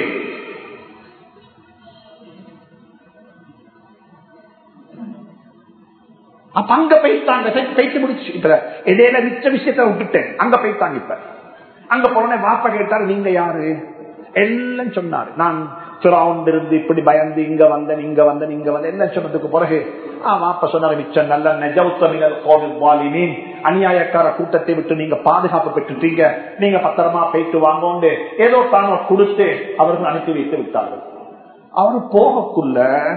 அப்ப அங்க போய்த்தாங்க பேச்சு முடிச்சு இப்ப இடையில மிச்ச விஷயத்த விட்டுட்டேன் அங்க போய்த்தாங்க இப்ப அங்க போன வாப்ப கேட்டாரு நீங்க யாரு எல்லாம் சொன்னாரு நான் இருந்து இப்படி பயந்து இங்க வந்தேன் இங்க வந்தேன் இங்க வந்தேன் எல்லாம் சொன்னதுக்கு பிறகு வாப்ப சொன்னாரு மிச்சம் நல்ல நெஜவுத்தமிழர் கோவில் வாலினின் அநியாயக்கார கூட்டத்தை விட்டு நீங்க பாதுகாப்பு பெற்றுட்டீங்க நீங்க பத்திரமா போயிட்டு வாங்கோண்டு ஏதோ தாங்க கொடுத்து அவர்கள் அனுப்பி வைத்து விட்டார்கள் அவரு போகக்குள்ள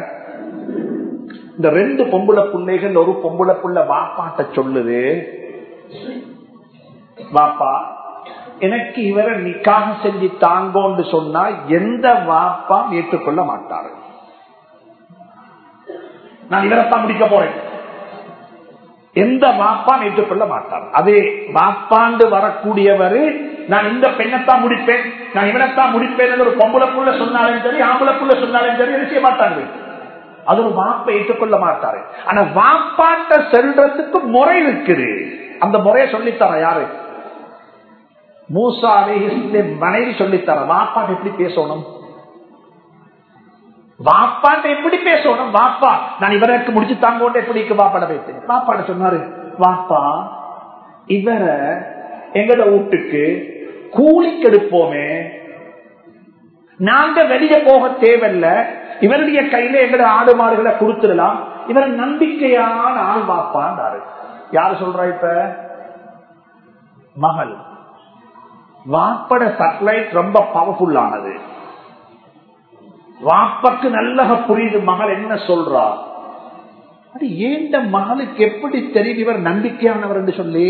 இந்த ரெண்டு பொம்புளை பிள்ளைகள் ஒரு பொம்புளை புள்ள வாப்பாட்ட சொல்லுது வாப்பா எனக்கு இவரை நிக்காக செஞ்சு தாங்கோன்னு சொன்னா எந்த வாப்பா ஏற்றுக்கொள்ள மாட்டாரு நான் இவரைத்தான் முடிக்க போறேன் எந்த வாப்பா ஏற்றுக்கொள்ள மாட்டார் அதே வாப்பாண்டு வரக்கூடியவர் நான் இந்த பெண்ணைத்தான் முடிப்பேன் நான் இவனைத்தான் முடிப்பேன் ஒரு பொம்புளப்புள்ள சொன்னாலும் சரி ஆம்பளப்புள்ள சொன்னாலும் சரி என்ன செய்ய மாட்டாங்க அது ஒரு வாப்பை ஏற்றுக்கொள்ள மாட்டாரு ஆனா வாப்பாட்ட செல்றதுக்கு முறை இருக்குது அந்த முறையை சொல்லித்தர யாரு மூசாவே மனைவி சொல்லித்தர வாப்பாட்ட எப்படி பேசணும் வாப்பாட்ட எப்படி பேசணும் வாப்பா நான் இவருக்கு முடிச்சு தாங்கோண்டு எப்படி வாப்பாட பேசேன் வாப்பாட சொன்னாரு வாப்பா இவரை எங்கட வீட்டுக்கு கூலிக்கு எடுப்போமே நாங்க வெளியே போக தேவையில்ல இவருடைய கையில எங்கட ஆடு மாடுகளை கொடுத்துடலாம் இவர் நம்பிக்கையான ஆள் வாப்பாண்டாரு யாரு சொல்றா இப்ப மகள் வாப்பட சட்டலைட் ரொம்ப பவர்ஃபுல்லானது வாப்பக்கு நல்ல புரியுது மகள் என்ன சொல்றா அது ஏண்ட மகளுக்கு எப்படி தெரியும் இவர் நம்பிக்கையானவர் என்று சொல்லி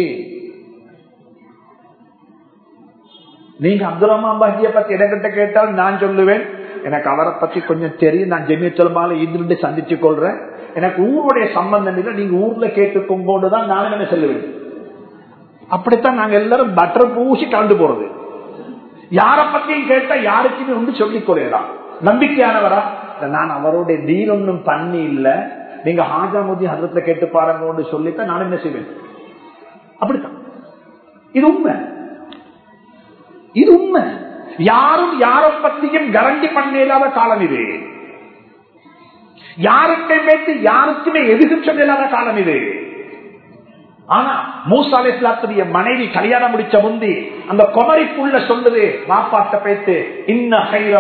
நீங்க அப்துல் ரஹ்மான் பாஜியை பத்தி இடங்கிட்ட கேட்டால் நான் சொல்லுவேன் எனக்கு அவரை பத்தி கொஞ்சம் தெரியும் நான் ஜெமியத்தலமால இருந்து சந்திச்சு கொள்றேன் எனக்கு ஊருடைய சம்பந்தம் இல்லை நீங்க ஊர்ல கேட்டுக்கும் தான் நானும் என்ன சொல்லுவேன் அப்படித்தான் நாங்க எல்லாரும் பட்டர் பூசி கலந்து போறது யார பத்தியும் கேட்டா யாருக்குமே ஒன்று சொல்லிக் கொள்ளலாம் நம்பிக்கையானவரா நான் அவருடைய டீல் ஒன்றும் பண்ணி இல்ல நீங்க ஹாஜாமுதி ஹதரத்துல கேட்டு பாருங்கன்னு சொல்லித்தான் நான் என்ன செய்வேன் அப்படித்தான் இது உண்மை இது உண்மை யாரும் யாரை பத்தியும் கரண்டி பண்ண இல்லாத காலம் இது யாருக்கை வைத்து யாருக்குமே எதிர்ப்பு சொல்ல இல்லாத காலம் இது ஆனா மூசா அலிஸ்லாத்துடைய மனைவி கல்யாணம் முடிச்ச முந்தி அந்த குமரிக்குள்ள சொல்லுது வாப்பாட்ட பேத்து இன்ன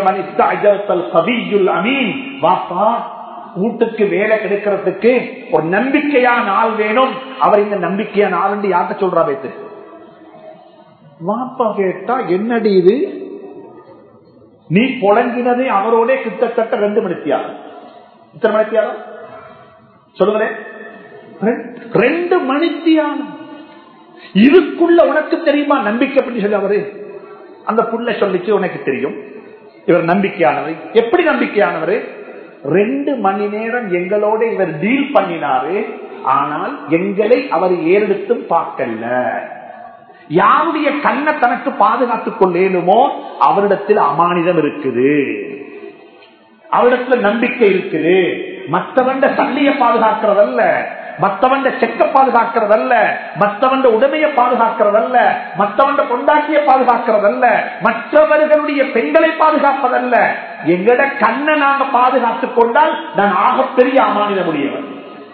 அமீன் வாப்பா வீட்டுக்கு வேலை கிடைக்கிறதுக்கு ஒரு நம்பிக்கையான ஆள் வேணும் அவர் இந்த நம்பிக்கையான ஆள் என்று யார்கிட்ட சொல்றா பேத்து வாப்பா கேட்டா என்னடி இது நீ புழங்கினது அவரோட கிட்டத்தட்ட ரெண்டு மணித்தியாகும் இத்தனை மணித்தியாகும் சொல்லுங்களேன் ரெண்டு மணித்தியானம் இதுக்குள்ள உனக்கு தெரியுமா நம்பிக்கை பண்ணி சொல்லி அவரு அந்த புள்ள சொல்லிச்சு உனக்கு தெரியும் இவர் நம்பிக்கையானவர் எப்படி நம்பிக்கையானவர் ரெண்டு மணி நேரம் எங்களோட இவர் டீல் பண்ணினாரு ஆனால் எங்களை அவர் ஏறெடுத்தும் பார்க்கல யாருடைய கண்ணை தனக்கு பாதுகாத்துக் கொள்ளேனுமோ அவரிடத்தில் அமானிதம் இருக்குது அவரிடத்துல நம்பிக்கை இருக்குது மற்றவண்ட சல்லிய பாதுகாக்கிறதல்ல மற்றவண்ட செக்க பாதுகாக்கிறதல்ல மற்றவண்ட உடமையை பாதுகாக்கிறதல்ல மற்றவண்ட கொண்டாட்டிய பாதுகாக்கிறதல்ல மற்றவர்களுடைய பெண்களை பாதுகாப்பதல்ல எங்கட கண்ணை நாங்க பாதுகாத்துக் கொண்டால் நான் ஆகப்பெரிய அமானித முடியவர்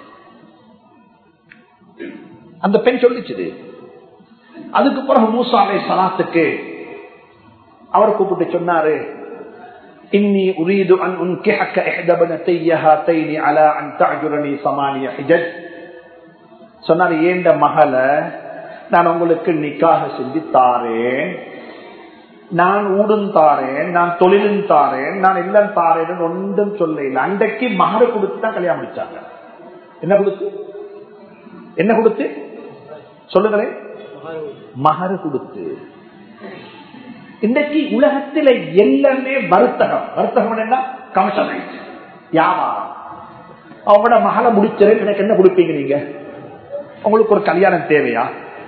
அந்த பெண் சொல்லிச்சுது அதுக்கு பிறகு மூசாலை சலாத்துக்கு அவர் கூப்பிட்டு சொன்னாரு இன்னி உரீது அன் உன்கிஹக்க இஹ்த பனத்தைய ஹாத்தைனி அலா அன் தஅஜுரனி சமானிய ஹிஜஜ் சொன்னாரு ஏண்ட மகளை நான் உங்களுக்கு நிக்காக செஞ்சு தாரேன் நான் ஊடும் தாரேன் நான் தொழிலும் தாரேன் நான் இல்லம் தாரேன் ஒன்றும் சொல்ல இல்லை அன்றைக்கு மகர கொடுத்து தான் கல்யாணம் முடிச்சாங்க என்ன கொடுத்து என்ன கொடுத்து சொல்லுங்களேன் மகர கொடுத்து இன்றைக்கு உலகத்தில் எல்லாமே வர்த்தகம் வர்த்தகம் என்ன கமிஷன் வியாபாரம் அவங்களோட மகளை முடிச்சது எனக்கு என்ன கொடுப்பீங்க நீங்க உங்களுக்கு ஒரு கல்யாணம் தேவையா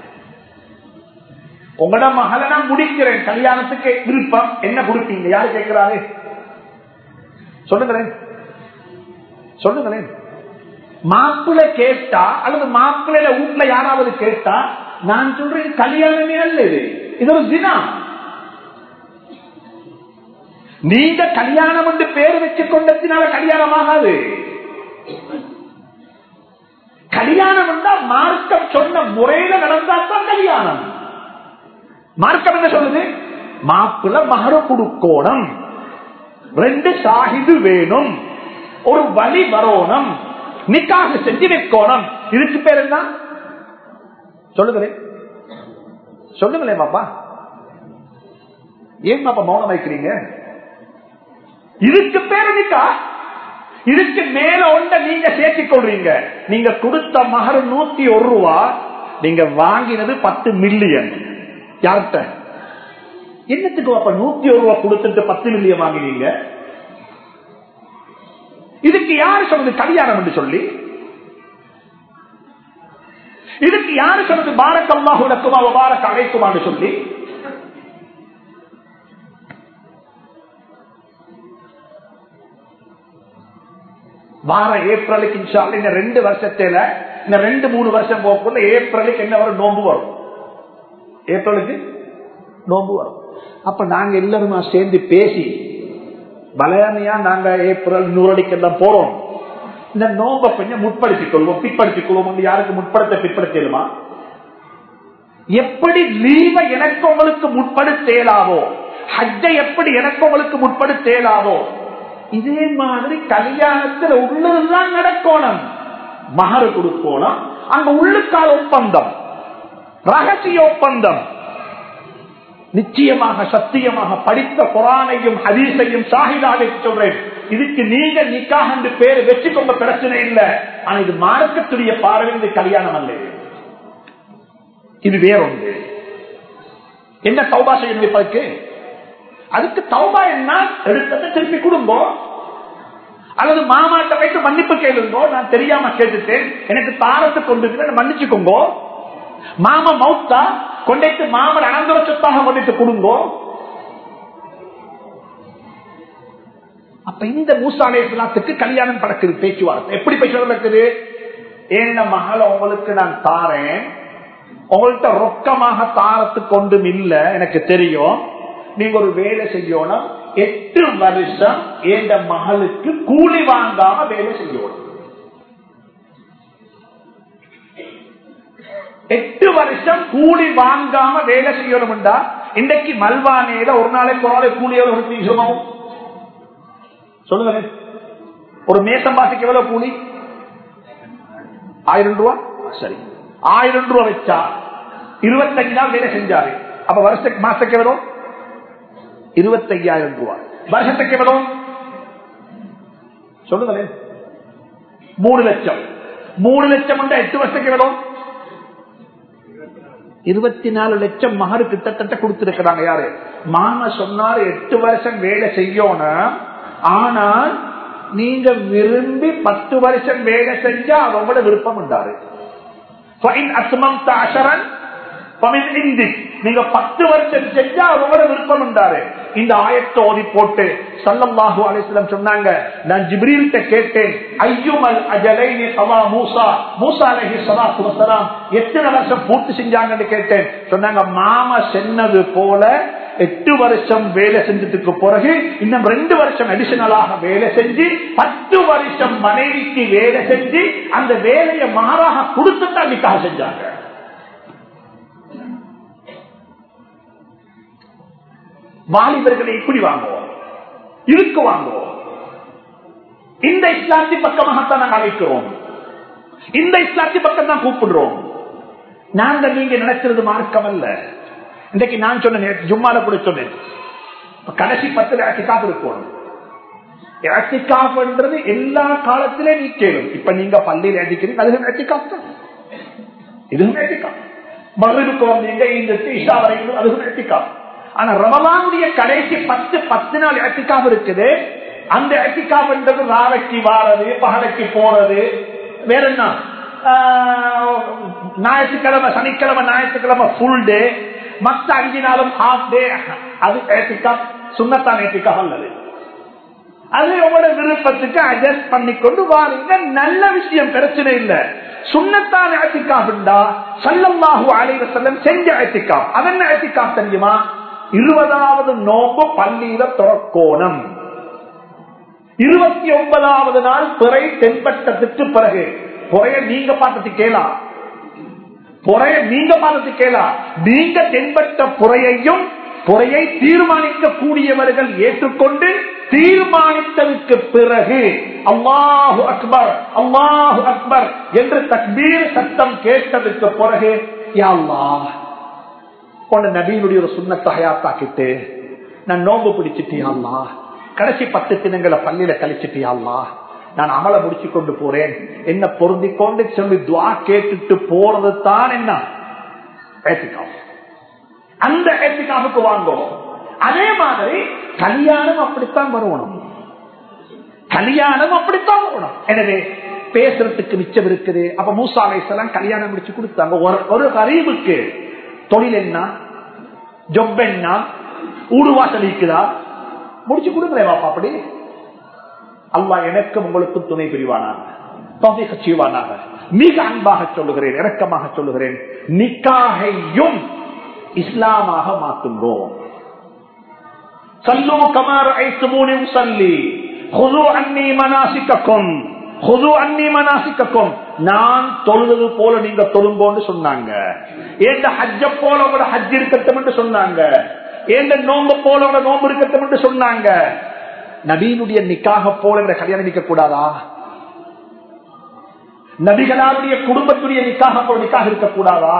உங்களோட மகளை நான் முடிக்கிறேன் கல்யாணத்துக்கு விருப்பம் என்ன கொடுப்பீங்க யாரு கேட்கிறாரு சொல்லுங்களேன் சொல்லுங்களேன் மாப்பிள்ள கேட்டா அல்லது மாப்பிள்ளையில வீட்டுல யாராவது கேட்டா நான் சொல்றேன் கல்யாணமே அல்ல இது இது ஒரு தினம் நீங்க கல்யாணம் என்று பேர் வச்சுக் கொண்டதுனால கல்யாணம் ஆகாது கல்யாணம் என்றா மார்க்கம் சொன்ன முறையில நடந்தால்தான் கல்யாணம் மார்க்கம் என்ன சொல்லுது மாப்பிள்ள மகர குடுக்கோணம் ரெண்டு சாகிது வேணும் ஒரு வழி வரணும் நிக்காக செஞ்சு வைக்கோணம் இதுக்கு பேர் என்ன சொல்லுங்களேன் சொல்லுங்களேன் பாப்பா ஏன் பாப்பா மௌனம் வைக்கிறீங்க இதுக்கு பேரு நிக்கா இதுக்கு மேல ஒன்ற நீங்க சேர்த்திக் கொள்றீங்க நீங்க கொடுத்த மகர் நூத்தி ஒரு ரூபா நீங்க வாங்கினது பத்து மில்லியன் யார்கிட்ட என்னத்துக்கு அப்ப நூத்தி ஒரு ரூபா கொடுத்துட்டு பத்து மில்லியன் வாங்கினீங்க இதுக்கு யாரு சொன்னது கல்யாணம் என்று சொல்லி இதுக்கு யாரு சொன்னது பாரக்கல்லாஹு லக்குமா பாரக் அழைக்குமான்னு சொல்லி வார ஏப்ரலுக்கு இன்ஷால்ல இந்த ரெண்டு வருஷத்துல இந்த ரெண்டு மூணு வருஷம் போக்குள்ள ஏப்ரலுக்கு என்ன வரும் நோம்பு வரும் ஏப்ரலுக்கு நோம்பு வரும் அப்ப நாங்க எல்லாருமா சேர்ந்து பேசி பலயாமையா நாங்க ஏப்ரல் நூறடிக்கு எல்லாம் போறோம் இந்த நோம்ப கொஞ்சம் முற்படுத்திக் கொள்வோம் பிற்படுத்திக் கொள்வோம் யாருக்கு முற்படுத்த பிற்படுத்தலுமா எப்படி லீவ எனக்கு உங்களுக்கு முற்படுத்தேலாவோ ஹஜ்ஜை எப்படி எனக்கு உங்களுக்கு முற்படுத்தேலாவோ இதே மாதிரி கல்யாணத்துல உள்ளதுதான் நடக்கணும் மகரு கொடுக்கணும் அங்க உள்ளுக்கால ஒப்பந்தம் ரகசிய ஒப்பந்தம் நிச்சயமாக சத்தியமாக படித்த குரானையும் ஹதீஸையும் சாகிதாக சொல்றேன் இதுக்கு நீங்க நிக்காக என்று பேரு வச்சுக்கொண்ட பிரச்சனை இல்லை ஆனா இது மார்க்கத்துடைய பார்வை இது கல்யாணம் அல்ல இது வேறொன்று என்ன தௌபா செய்யணும் இப்பக்கு அதுக்கு தௌபா என்ன எடுத்ததை திருப்பி கொடுங்கோ அல்லது மாமாட்ட வைத்து மன்னிப்பு கேளுங்கோ நான் தெரியாம கேட்டுட்டேன் எனக்கு தாரத்தை கொண்டு மன்னிச்சுக்கோங்கோ மாமா மௌத்தா கொண்டைத்து மாமன் அனந்தர சொத்தாக கொண்டுட்டு கொடுங்கோ அப்ப இந்த மூசாலேத்துக்கு கல்யாணம் நடக்குது பேச்சுவார்த்தை எப்படி பேச்சுவார்த்தை நடக்குது என்ன மகளை உங்களுக்கு நான் தாரேன் உங்கள்கிட்ட ரொக்கமாக தாரத்துக்கு ஒன்றும் இல்ல எனக்கு தெரியும் நீங்க ஒரு வேலை செய்யணும் எட்டு வருஷம் எந்த மகளுக்கு கூலி வாங்காம வேலை செய்யணும் எட்டு வருஷம் கூலி வாங்காம வேலை செய்யணும்டா இன்றைக்கு மல்வானேல ஒரு நாளைக்கு ஒரு நாளைக்கு கூலி எவ்வளவு சொல்லணும் சொல்லுங்க ஒரு மேசம் பாசிக்கு எவ்வளவு கூலி ஆயிரம் ரூபா சரி ஆயிரம் ரூபா வச்சா இருபத்தஞ்சு நாள் வேலை செஞ்சாரு அப்ப வருஷத்துக்கு மாசத்துக்கு எவ்வளவு இருபத்தையாயிரம் ரூபாய் வருஷத்துக்கு எவ்வளவு சொல்லுங்களேன் மூணு லட்சம் மூணு லட்சம் எட்டு வருஷத்துக்கு எவ்வளவு இருபத்தி நாலு லட்சம் மகரு கிட்டத்தட்ட கொடுத்திருக்கிறாங்க யாரு மாமா சொன்னாரு எட்டு வருஷம் வேலை செய்யணும் ஆனால் நீங்க விரும்பி பத்து வருஷம் வேலை செஞ்சா அவங்களோட விருப்பம் உண்டாரு நீங்க பத்து வருஷம் செஞ்சா அவங்களோட விருப்பம் உண்டாரு இந்த ஆயத்தை ஓதி போட்டு சல்லல்லாஹு அலிஸ்லம் சொன்னாங்க நான் ஜிப்ரீல்கிட்ட கேட்டேன் ஐயுமல் அஜலைனி சவா மூசா மூசா அலஹி சலாத்து வசலாம் எத்தனை வருஷம் பூர்த்தி செஞ்சாங்கன்னு கேட்டேன் சொன்னாங்க மாமா சென்னது போல எட்டு வருஷம் வேலை செஞ்சதுக்கு பிறகு இன்னும் ரெண்டு வருஷம் அடிஷனலாக வேலை செஞ்சு பத்து வருஷம் மனைவிக்கு வேலை செஞ்சு அந்த வேலையை மாறாக கொடுத்துதான் நிக்காக செஞ்சாங்க வாலிபர்களை இப்படி வாங்குவோம் இருக்கு வாங்குவோம் இந்த இஸ்லாத்தி பக்கமாகத்தான் நாங்கள் அழைக்கிறோம் இந்த இஸ்லாத்தி பக்கம் தான் கூப்பிடுறோம் நாங்க நீங்க நினைக்கிறது மார்க்கம் அல்ல இன்றைக்கு நான் சொன்னேன் ஜும்மால கூட சொன்னேன் கடைசி பத்துல அட்டிகாப் இருக்கணும் அட்டிகாப்ன்றது எல்லா காலத்திலே நீ கேளும் இப்ப நீங்க பள்ளியில் அடிக்கிறீங்க அதுவும் அட்டிகாப் தான் இதுவும் அட்டிகாப் மறுபடிக்கு வந்தீங்க இந்த இஷா வரைக்கும் அதுவும் அட்டிகாப் ஆனா ரமலானுடைய கடைசி பத்து பத்து நாள் அட்டிகாப் இருக்குது அந்த அட்டிகாப்ன்றது ராவைக்கு வாரது பகலைக்கு போறது வேற என்ன ஞாயிற்றுக்கிழமை சனிக்கிழமை ஞாயிற்றுக்கிழமை ஃபுல் டே மத்த அஞ்சு நாளும் ஹாஃப் டே அது ஏத்திக்கா சுண்ணத்தான் ஏத்திக்கா அல்லது அது உங்களோட விருப்பத்துக்கு அட்ஜஸ்ட் பண்ணிக்கொண்டு வாருங்க நல்ல விஷயம் பிரச்சனை இல்ல சுண்ணத்தான் ஏத்திக்காண்டா சல்லம்மாஹு அலைவ செல்லம் செஞ்ச ஏத்திக்கா அதென்ன ஏத்திக்கா தெரியுமா இருபதாவது நோம்பு பள்ளியில துறக்கோணம் இருபத்தி ஒன்பதாவது நாள் பிறை தென்பட்டதுக்கு பிறகு புறைய நீங்க பார்த்தது கேளா புறைய நீங்க பார்த்தது கேளா நீங்க தென்பட்ட புறையையும் புறையை தீர்மானிக்க கூடியவர்கள் ஏற்றுக்கொண்டு தீர்மானித்ததுக்கு பிறகு அல்லாஹு அக்பர் அல்லாஹு அக்பர் என்று தக்பீர் சத்தம் கேட்டதுக்கு பிறகு யாழ்லா கொண்ட நபீனுடைய ஒரு சுண்ணத்தை ஹயாத்தாக்கிட்டு நான் நோம்பு பிடிச்சிட்டியாள்லா கடைசி பத்து தினங்களை பள்ளியில கழிச்சிட்டியாள்லா நான் அமலை முடிச்சு கொண்டு போறேன் என்ன பொருந்தி கொண்டு சொல்லி துவா கேட்டுட்டு போறது தான் என்ன ஏத்திக்காஃப் அந்த ஏத்திக்காஃபுக்கு வாங்கணும் அதே மாதிரி கல்யாணம் அப்படித்தான் வரணும் கல்யாணம் அப்படித்தான் வரணும் எனவே பேசுறதுக்கு மிச்சம் இருக்குது அப்ப மூசா அலைசலாம் கல்யாணம் முடிச்சு கொடுத்தாங்க ஒரு கரீபுக்கு தொழில் என்ன ஜொப் என்ன ஊடுவாசல் இருக்குதா முடிச்சு கொடுங்களேன் பாப்பா அப்படி அல்லா எனக்கும் உங்களுக்கும் துணை புரிவானாக செய்வானாக மிக அன்பாக சொல்லுகிறேன் இரக்கமாக சொல்லுகிறேன் நிக்காகையும் இஸ்லாமாக மாற்றுகிறோம் சல்லோ கமார் ஐத்து மூணியும் சல்லி ஹுது அன்னி மனாசிக்கும் ஹுது அன்னி மனாசிக்கும் நான் தொழுது போல நீங்க தொழுங்கோன்னு சொன்னாங்க ஏந்த ஹஜ்ஜ போல உங்களோட ஹஜ் இருக்கட்டும் சொன்னாங்க ஏந்த நோம்பு போல உங்களோட நோம்பு இருக்கட்டும் சொன்னாங்க நபீனுடைய நிக்காக போல கல்யாணம் நிக்க கூடாதா நபிகளாருடைய குடும்பத்துடைய நிக்காக போல நிக்காக இருக்கக்கூடாதா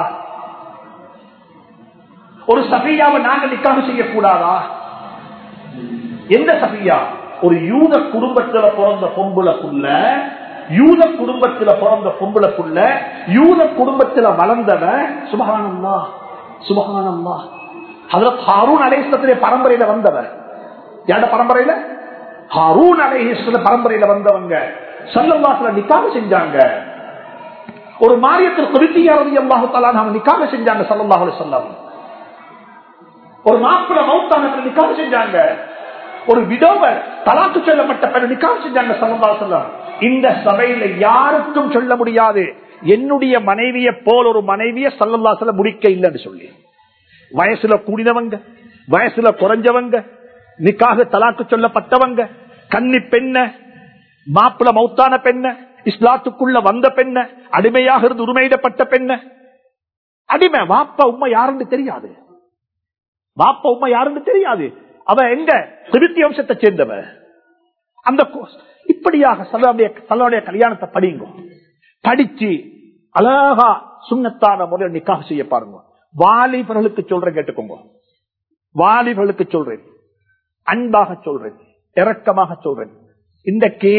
ஒரு சபியாவை நாங்க நிக்காக செய்யக்கூடாதா எந்த சபியா ஒரு யூத குடும்பத்துல பிறந்த பொம்புலக்குள்ள யூத குடும்பத்துல பிறந்த பொம்புலக்குள்ள யூத குடும்பத்துல வளர்ந்தவன் சுபகானந்தா சுபகானந்தா அதுல ஹாரூன் அலேசத்திலே பரம்பரையில வந்தவன் யாட பரம்பரையில ஹாரூன் அலேஹிஸ்ல பரம்பரையில வந்தவங்க சல்லல்லாசுல நிக்காக செஞ்சாங்க ஒரு மாரியத்தில் குறித்தியாரதி அல்லாஹு தாலா நாம நிக்காக செஞ்சாங்க சல்லல்லாஹு சொல்லம் ஒரு மாப்பிள மௌத்தானத்தில் நிக்காக செஞ்சாங்க ஒரு விடோவை தலாக்கு சொல்லப்பட்ட பெண் நிக்காக செஞ்சாங்க சல்லா இந்த சபையில யாருக்கும் சொல்ல முடியாது என்னுடைய மனைவியை போல் ஒரு மனைவிய சல்லல்லாசல முடிக்க இல்லைன்னு சொல்லி வயசுல கூடினவங்க வயசுல குறைஞ்சவங்க நிக்காக தலாக்கு சொல்லப்பட்டவங்க கன்னி பெண்ண மாப்பிள மௌத்தான பெண்ண இஸ்லாத்துக்குள்ள வந்த பெண்ண அடிமையாக இருந்து உரிமையிடப்பட்ட பெண்ண அடிமை வாப்பா உண்மை யாருன்னு தெரியாது வாப்பா உண்மை யாருன்னு தெரியாது அவ எங்க திருத்தி வம்சத்தை சேர்ந்தவ அந்த இப்படியாக சல்லாவுடைய கல்யாணத்தை படிங்க படிச்சு அழகா சுண்ணத்தான முறையில் நிக்காக செய்ய பாருங்க வாலிபர்களுக்கு சொல்றேன் கேட்டுக்கோங்க வாலிபர்களுக்கு சொல்றேன் அன்பாக சொல்றேன் இரக்கமாக சொல்றேன் இன்றைக்கு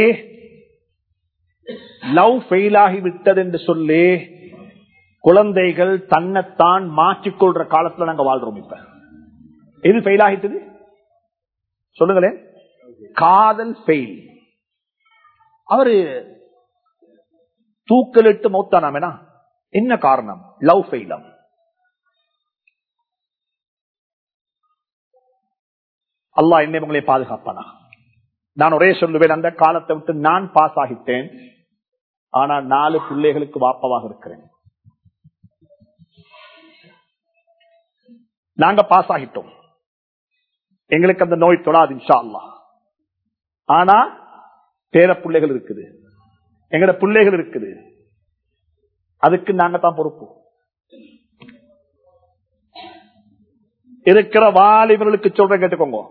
லவ் ஃபெயில் ஆகி விட்டது என்று சொல்லி குழந்தைகள் தன்னைத்தான் மாற்றிக்கொள்ற காலத்துல நாங்க வாழ்றோம் இப்ப எது ஃபெயில் ஆகிட்டது சொல்லுங்களேன் காதல் ஃபெயில் அவரு தூக்கலிட்டு மௌத்தானாமேனா என்ன காரணம் லவ் ஃபெயிலம் அல்லா என்ன உங்களை பாதுகாப்பானா நான் ஒரே சொல்லுவேன் அந்த காலத்தை விட்டு நான் பாஸ் ஆகிட்டேன் ஆனா நாலு பிள்ளைகளுக்கு வாப்பவாக இருக்கிறேன் நாங்க பாஸ் ஆகிட்டோம் எங்களுக்கு அந்த நோய் தொடாது இன்ஷா அல்லா ஆனா பேர பிள்ளைகள் இருக்குது எங்கட பிள்ளைகள் இருக்குது அதுக்கு நாங்க தான் பொறுப்பு இருக்கிற வாலிபர்களுக்கு சொல்ற கேட்டுக்கோங்க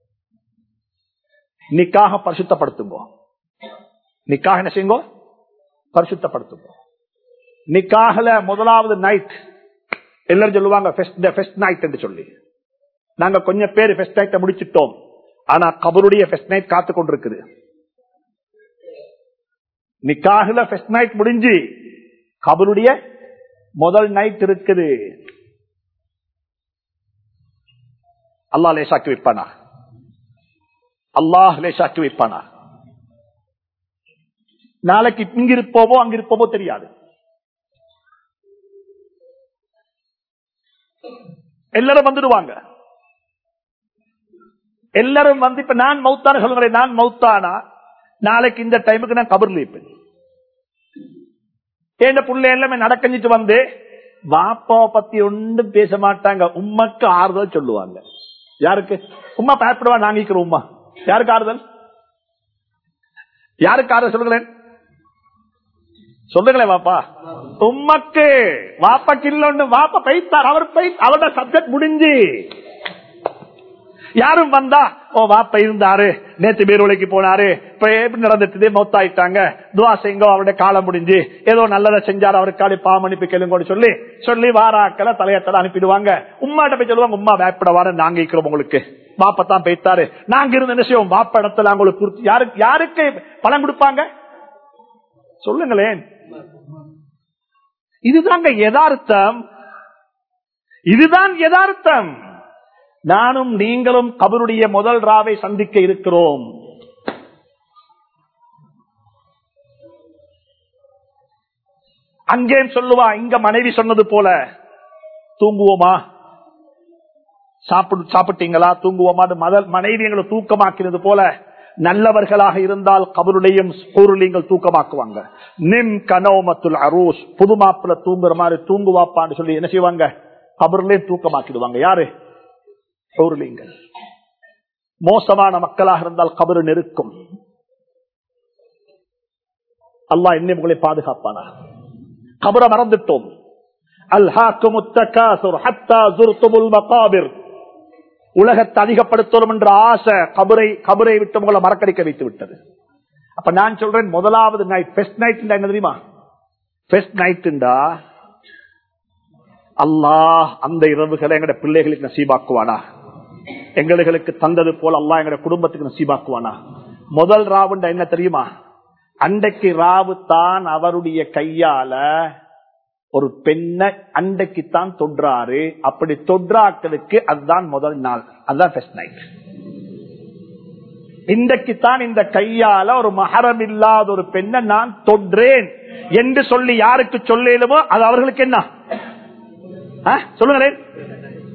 நிக்காக பரிசுத்தப்படுத்துங்க நிக்காக என்ன செய்யுங்க பரிசுத்தப்படுத்துங்க நிக்காகல முதலாவது நைட் எல்லாரும் சொல்லுவாங்க நைட் என்று சொல்லி நாங்க கொஞ்சம் பேர் ஃபெஸ்ட் நைட்டை முடிச்சிட்டோம் ஆனா கபருடைய ஃபெஸ்ட் நைட் காத்து கொண்டிருக்குது நிக்காகல ஃபெஸ்ட் நைட் முடிஞ்சு கபருடைய முதல் நைட் இருக்குது அல்லா லேசாக்கி வைப்பானா அல்லாஹ் லேசாக்கி வைப்பானா நாளைக்கு இங்க இருப்போமோ அங்க இருப்போமோ தெரியாது எல்லாரும் வந்துடுவாங்க எல்லாரும் வந்து இப்ப நான் மௌத்தான சொல்லுங்களேன் நான் மௌத்தானா நாளைக்கு இந்த டைமுக்கு நான் கபர்ல இருப்பேன் ஏண்ட புள்ள எல்லாமே நடக்கஞ்சிட்டு வந்து வாப்பாவை பத்தி ஒன்றும் பேச மாட்டாங்க உம்மக்கு ஆறுதல் சொல்லுவாங்க யாருக்கு உமா பயப்படுவா நாங்கிக்கிற உமா யாருக்கு ஆறுதல் யாருக்கு ஆறுதல் சொல்லுங்களேன் சொல்லுங்களேன் வாப்பா உம்மக்கு வாப்பாக்கு இல்ல வாப்பா பைத்தார் அவர் பை அவரோட சப்ஜெக்ட் முடிஞ்சு யாரும் வந்தா ஓ வாப்ப இருந்தாரு நேத்து பேருலைக்கு போனாரு இப்ப எப்படி நடந்துட்டு மௌத்தாயிட்டாங்க துவா செய்யுங்க அவருடைய காலம் முடிஞ்சு ஏதோ நல்லதை செஞ்சாரு அவருக்காடி பாமணிப்பு கேளுங்கன்னு சொல்லி சொல்லி வாராக்களை தலையத்தலை அனுப்பிடுவாங்க உமாட்ட போய் சொல்லுவாங்க உமா வேப்பட வார நாங்க இருக்கிறோம் உங்களுக்கு வாப்பத்தான் போய்த்தாரு நாங்க இருந்த என்ன செய்வோம் வாப்ப இடத்துல உங்களுக்கு குறித்து யாருக்கு யாருக்கு பணம் கொடுப்பாங்க சொல்லுங்களேன் இதுதாங்க யதார்த்தம் இதுதான் யதார்த்தம் நானும் நீங்களும் கபருடைய முதல் ராவை சந்திக்க இருக்கிறோம் அங்கேயும் சொல்லுவா இங்க மனைவி சொன்னது போல தூங்குவோமா சாப்பிடு சாப்பிட்டீங்களா தூங்குவோமா மதல் மனைவி எங்களை தூக்கமாக்கினது போல நல்லவர்களாக இருந்தால் கபருடையும் பொருளையும் தூக்கமாக்குவாங்க நிம் கனோமத்துல் அரூஸ் புது மாப்பிள்ள தூங்குற மாதிரி தூங்குவாப்பான்னு சொல்லி என்ன செய்வாங்க கபருலையும் தூக்கமாக்கிடுவாங்க யாரு பொருளிங்கள் மோசமான மக்களாக இருந்தால் கபரு நெருக்கும் அல்லா என்ன உங்களை பாதுகாப்பானா கபர மறந்துட்டோம் உலகத்தை அதிகப்படுத்தணும் என்ற ஆசை கபரை கபரை விட்டு உங்களை மறக்கடிக்க வைத்து விட்டது அப்ப நான் சொல்றேன் முதலாவது நைட் பெஸ்ட் நைட் என்ன தெரியுமா பெஸ்ட் நைட்டுண்டா அல்லாஹ் அந்த இரவுகளை எங்கட பிள்ளைகளுக்கு நசீபாக்குவானா எங்களுக்கு தந்தது போல அல்லா எங்க குடும்பத்துக்கு நசீபாக்குவானா முதல் ராவுண்ட என்ன தெரியுமா அண்டைக்கு ராவு தான் அவருடைய கையால ஒரு பெண்ணை அண்டைக்குத்தான் தொன்றாரு அப்படி தொன்றாக்களுக்கு அதுதான் முதல் நாள் அதுதான் ஃபர்ஸ்ட் நைட் இன்றைக்குத்தான் இந்த கையால ஒரு மகரம் இல்லாத ஒரு பெண்ணை நான் தொன்றேன் என்று சொல்லி யாருக்கு சொல்லுமோ அது அவர்களுக்கு என்ன சொல்லுங்களேன்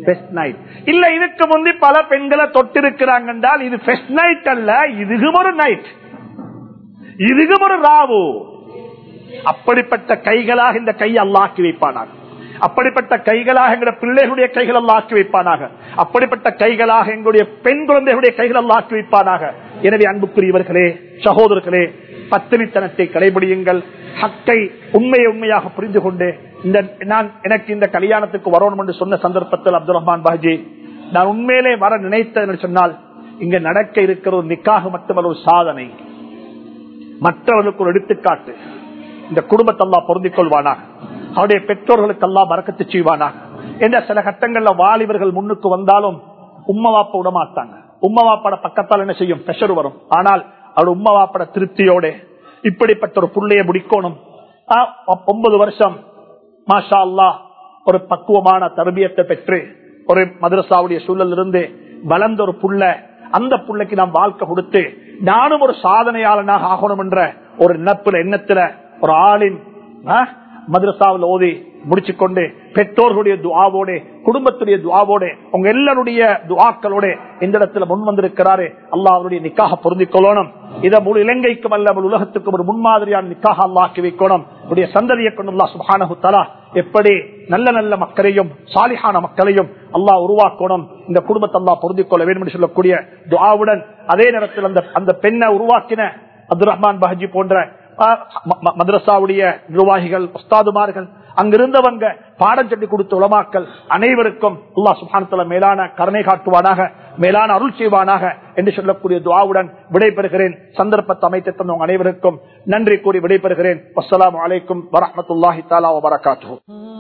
ஃபெஸ்ட் நைட் இல்ல இதுக்கு முந்தி பல பெண்களை தொட்டிருக்கிறாங்க என்றால் இது ஃபெஸ்ட் நைட் அல்ல இதுகும் ஒரு நைட் இதுகும் ஒரு ராவு அப்படிப்பட்ட கைகளாக இந்த கையை அல்லாக்கி வைப்பானாக அப்படிப்பட்ட கைகளாக எங்களுடைய பிள்ளைகளுடைய கைகள் எல்லாம் ஆக்கி வைப்பானாக அப்படிப்பட்ட கைகளாக எங்களுடைய பெண் குழந்தைகளுடைய கைகள் எல்லாம் ஆக்கி வைப்பானாக எனவே அன்புக்குரியவர்களே சகோதரர்களே பத்தினித்தனத்தை கடைபிடியுங்கள் ஹக்கை உண்மையை உண்மையாக புரிந்து கொண்டு இந்த நான் எனக்கு இந்த கல்யாணத்துக்கு வரணும் என்று சொன்ன சந்தர்ப்பத்தில் அப்துல் ரஹ்மான் பாஜி நான் உண்மையிலே வர நினைத்தேன் சொன்னால் இங்க நடக்க இருக்கிற ஒரு நிக்காக மட்டுமல்ல ஒரு சாதனை மற்றவர்களுக்கு ஒரு எடுத்துக்காட்டு இந்த குடும்பத்தெல்லாம் பொருந்திக் கொள்வானா அவருடைய பெற்றோர்களுக்கு எல்லாம் மறக்கத்து செய்வானா என்ற சில கட்டங்கள்ல வாலிபர்கள் முன்னுக்கு வந்தாலும் உம்மவாப்ப விட மாட்டாங்க உம்மவாப்பட பக்கத்தால் என்ன செய்யும் பிரஷர் வரும் ஆனால் அவர் உம்மவாப்பட திருப்தியோட இப்படிப்பட்ட ஒரு புள்ளைய முடிக்கணும் ஆ, ஒன்பது வருஷம் மாஷா அல்லாஹ் ஒரு பக்குவமான தரபியத்தை பெற்று ஒரு மதரசாவுடைய சூழல் இருந்து வளர்ந்த ஒரு புள்ள அந்த புள்ளைக்கு நாம் வாழ்க்கை கொடுத்து நானும் ஒரு சாதனையாளனாக ஆகணும் என்ற ஒரு நினப்புல எண்ணத்துல ஒரு ஆளின் மதரசாவில் ஓதி முடிச்சுக்கொண்டு பெற்றோர்களுடைய துவாவோட குடும்பத்துடைய துவாவோட உங்க எல்லாருடைய துவாக்களோட இந்த இடத்துல முன் வந்திருக்கிறாரு அல்லாஹ் அவருடைய நிக்காக பொருந்திக் கொள்ளணும் இதை முழு இலங்கைக்கும் அல்ல முழு உலகத்துக்கும் ஒரு முன்மாதிரியான நிக்காக அல்லாக்கி வைக்கணும் உடைய சந்ததியை கொண்டு அல்லாஹ் சுப்ஹானஹு தஆலா எப்படி நல்ல நல்ல மக்களையும் சாலிஹான மக்களையும் அல்லாஹ் உருவாக்கணும் இந்த குடும்பத்தை அல்லாஹ் பொருந்திக் கொள்ள வேண்டும் என்று சொல்லக்கூடிய துஆவுடன் அதே நேரத்தில் அந்த அந்த பெண்ணை உருவாக்கின அப்துல் ரஹ்மான் பஹஜி போன்ற அஹ், ம- ம- மதரசாவுடைய நிர்வாகிகள் உஸ்தாதுமார்கள் அங்கிருந்தவங்க பாடம் சொல்லி கொடுத்த உலமாக்கள் அனைவருக்கும் அல்லாஹ் சுபானத்துல மேலான கருணை காட்டுவானாக மேலான அருள் செய்வானாக என்று சொல்லக்கூடிய துவாவுடன் விடைபெறுகிறேன் சந்தர்ப்பத்தை அமைத்து தந்தவங்க அனைவருக்கும் நன்றி கூறி விடைபெறுகிறேன் அஸ்ஸலாமு அலைக்கும் வரஹ்மத்துல்லாஹி தஆலா வ பரகாத்துஹு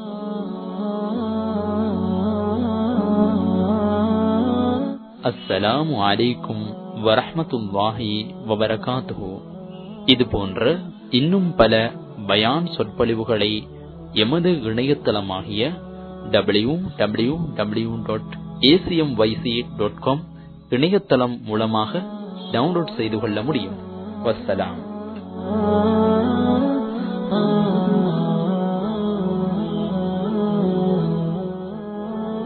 அஸ்ஸலாமு அலைக்கும் வரஹ்மத்துல்லாஹி வபரகாத்துஹு இது போன்ற இன்னும் பல பயான் சொற்பொழிவுகளை எமது இணையதளமாகிய W W W dot ACM YC dot com இணையதளம் மூலமாக டவுன்லோட் செய்து கொள்ள முடியும் வஸ்ஸலாம்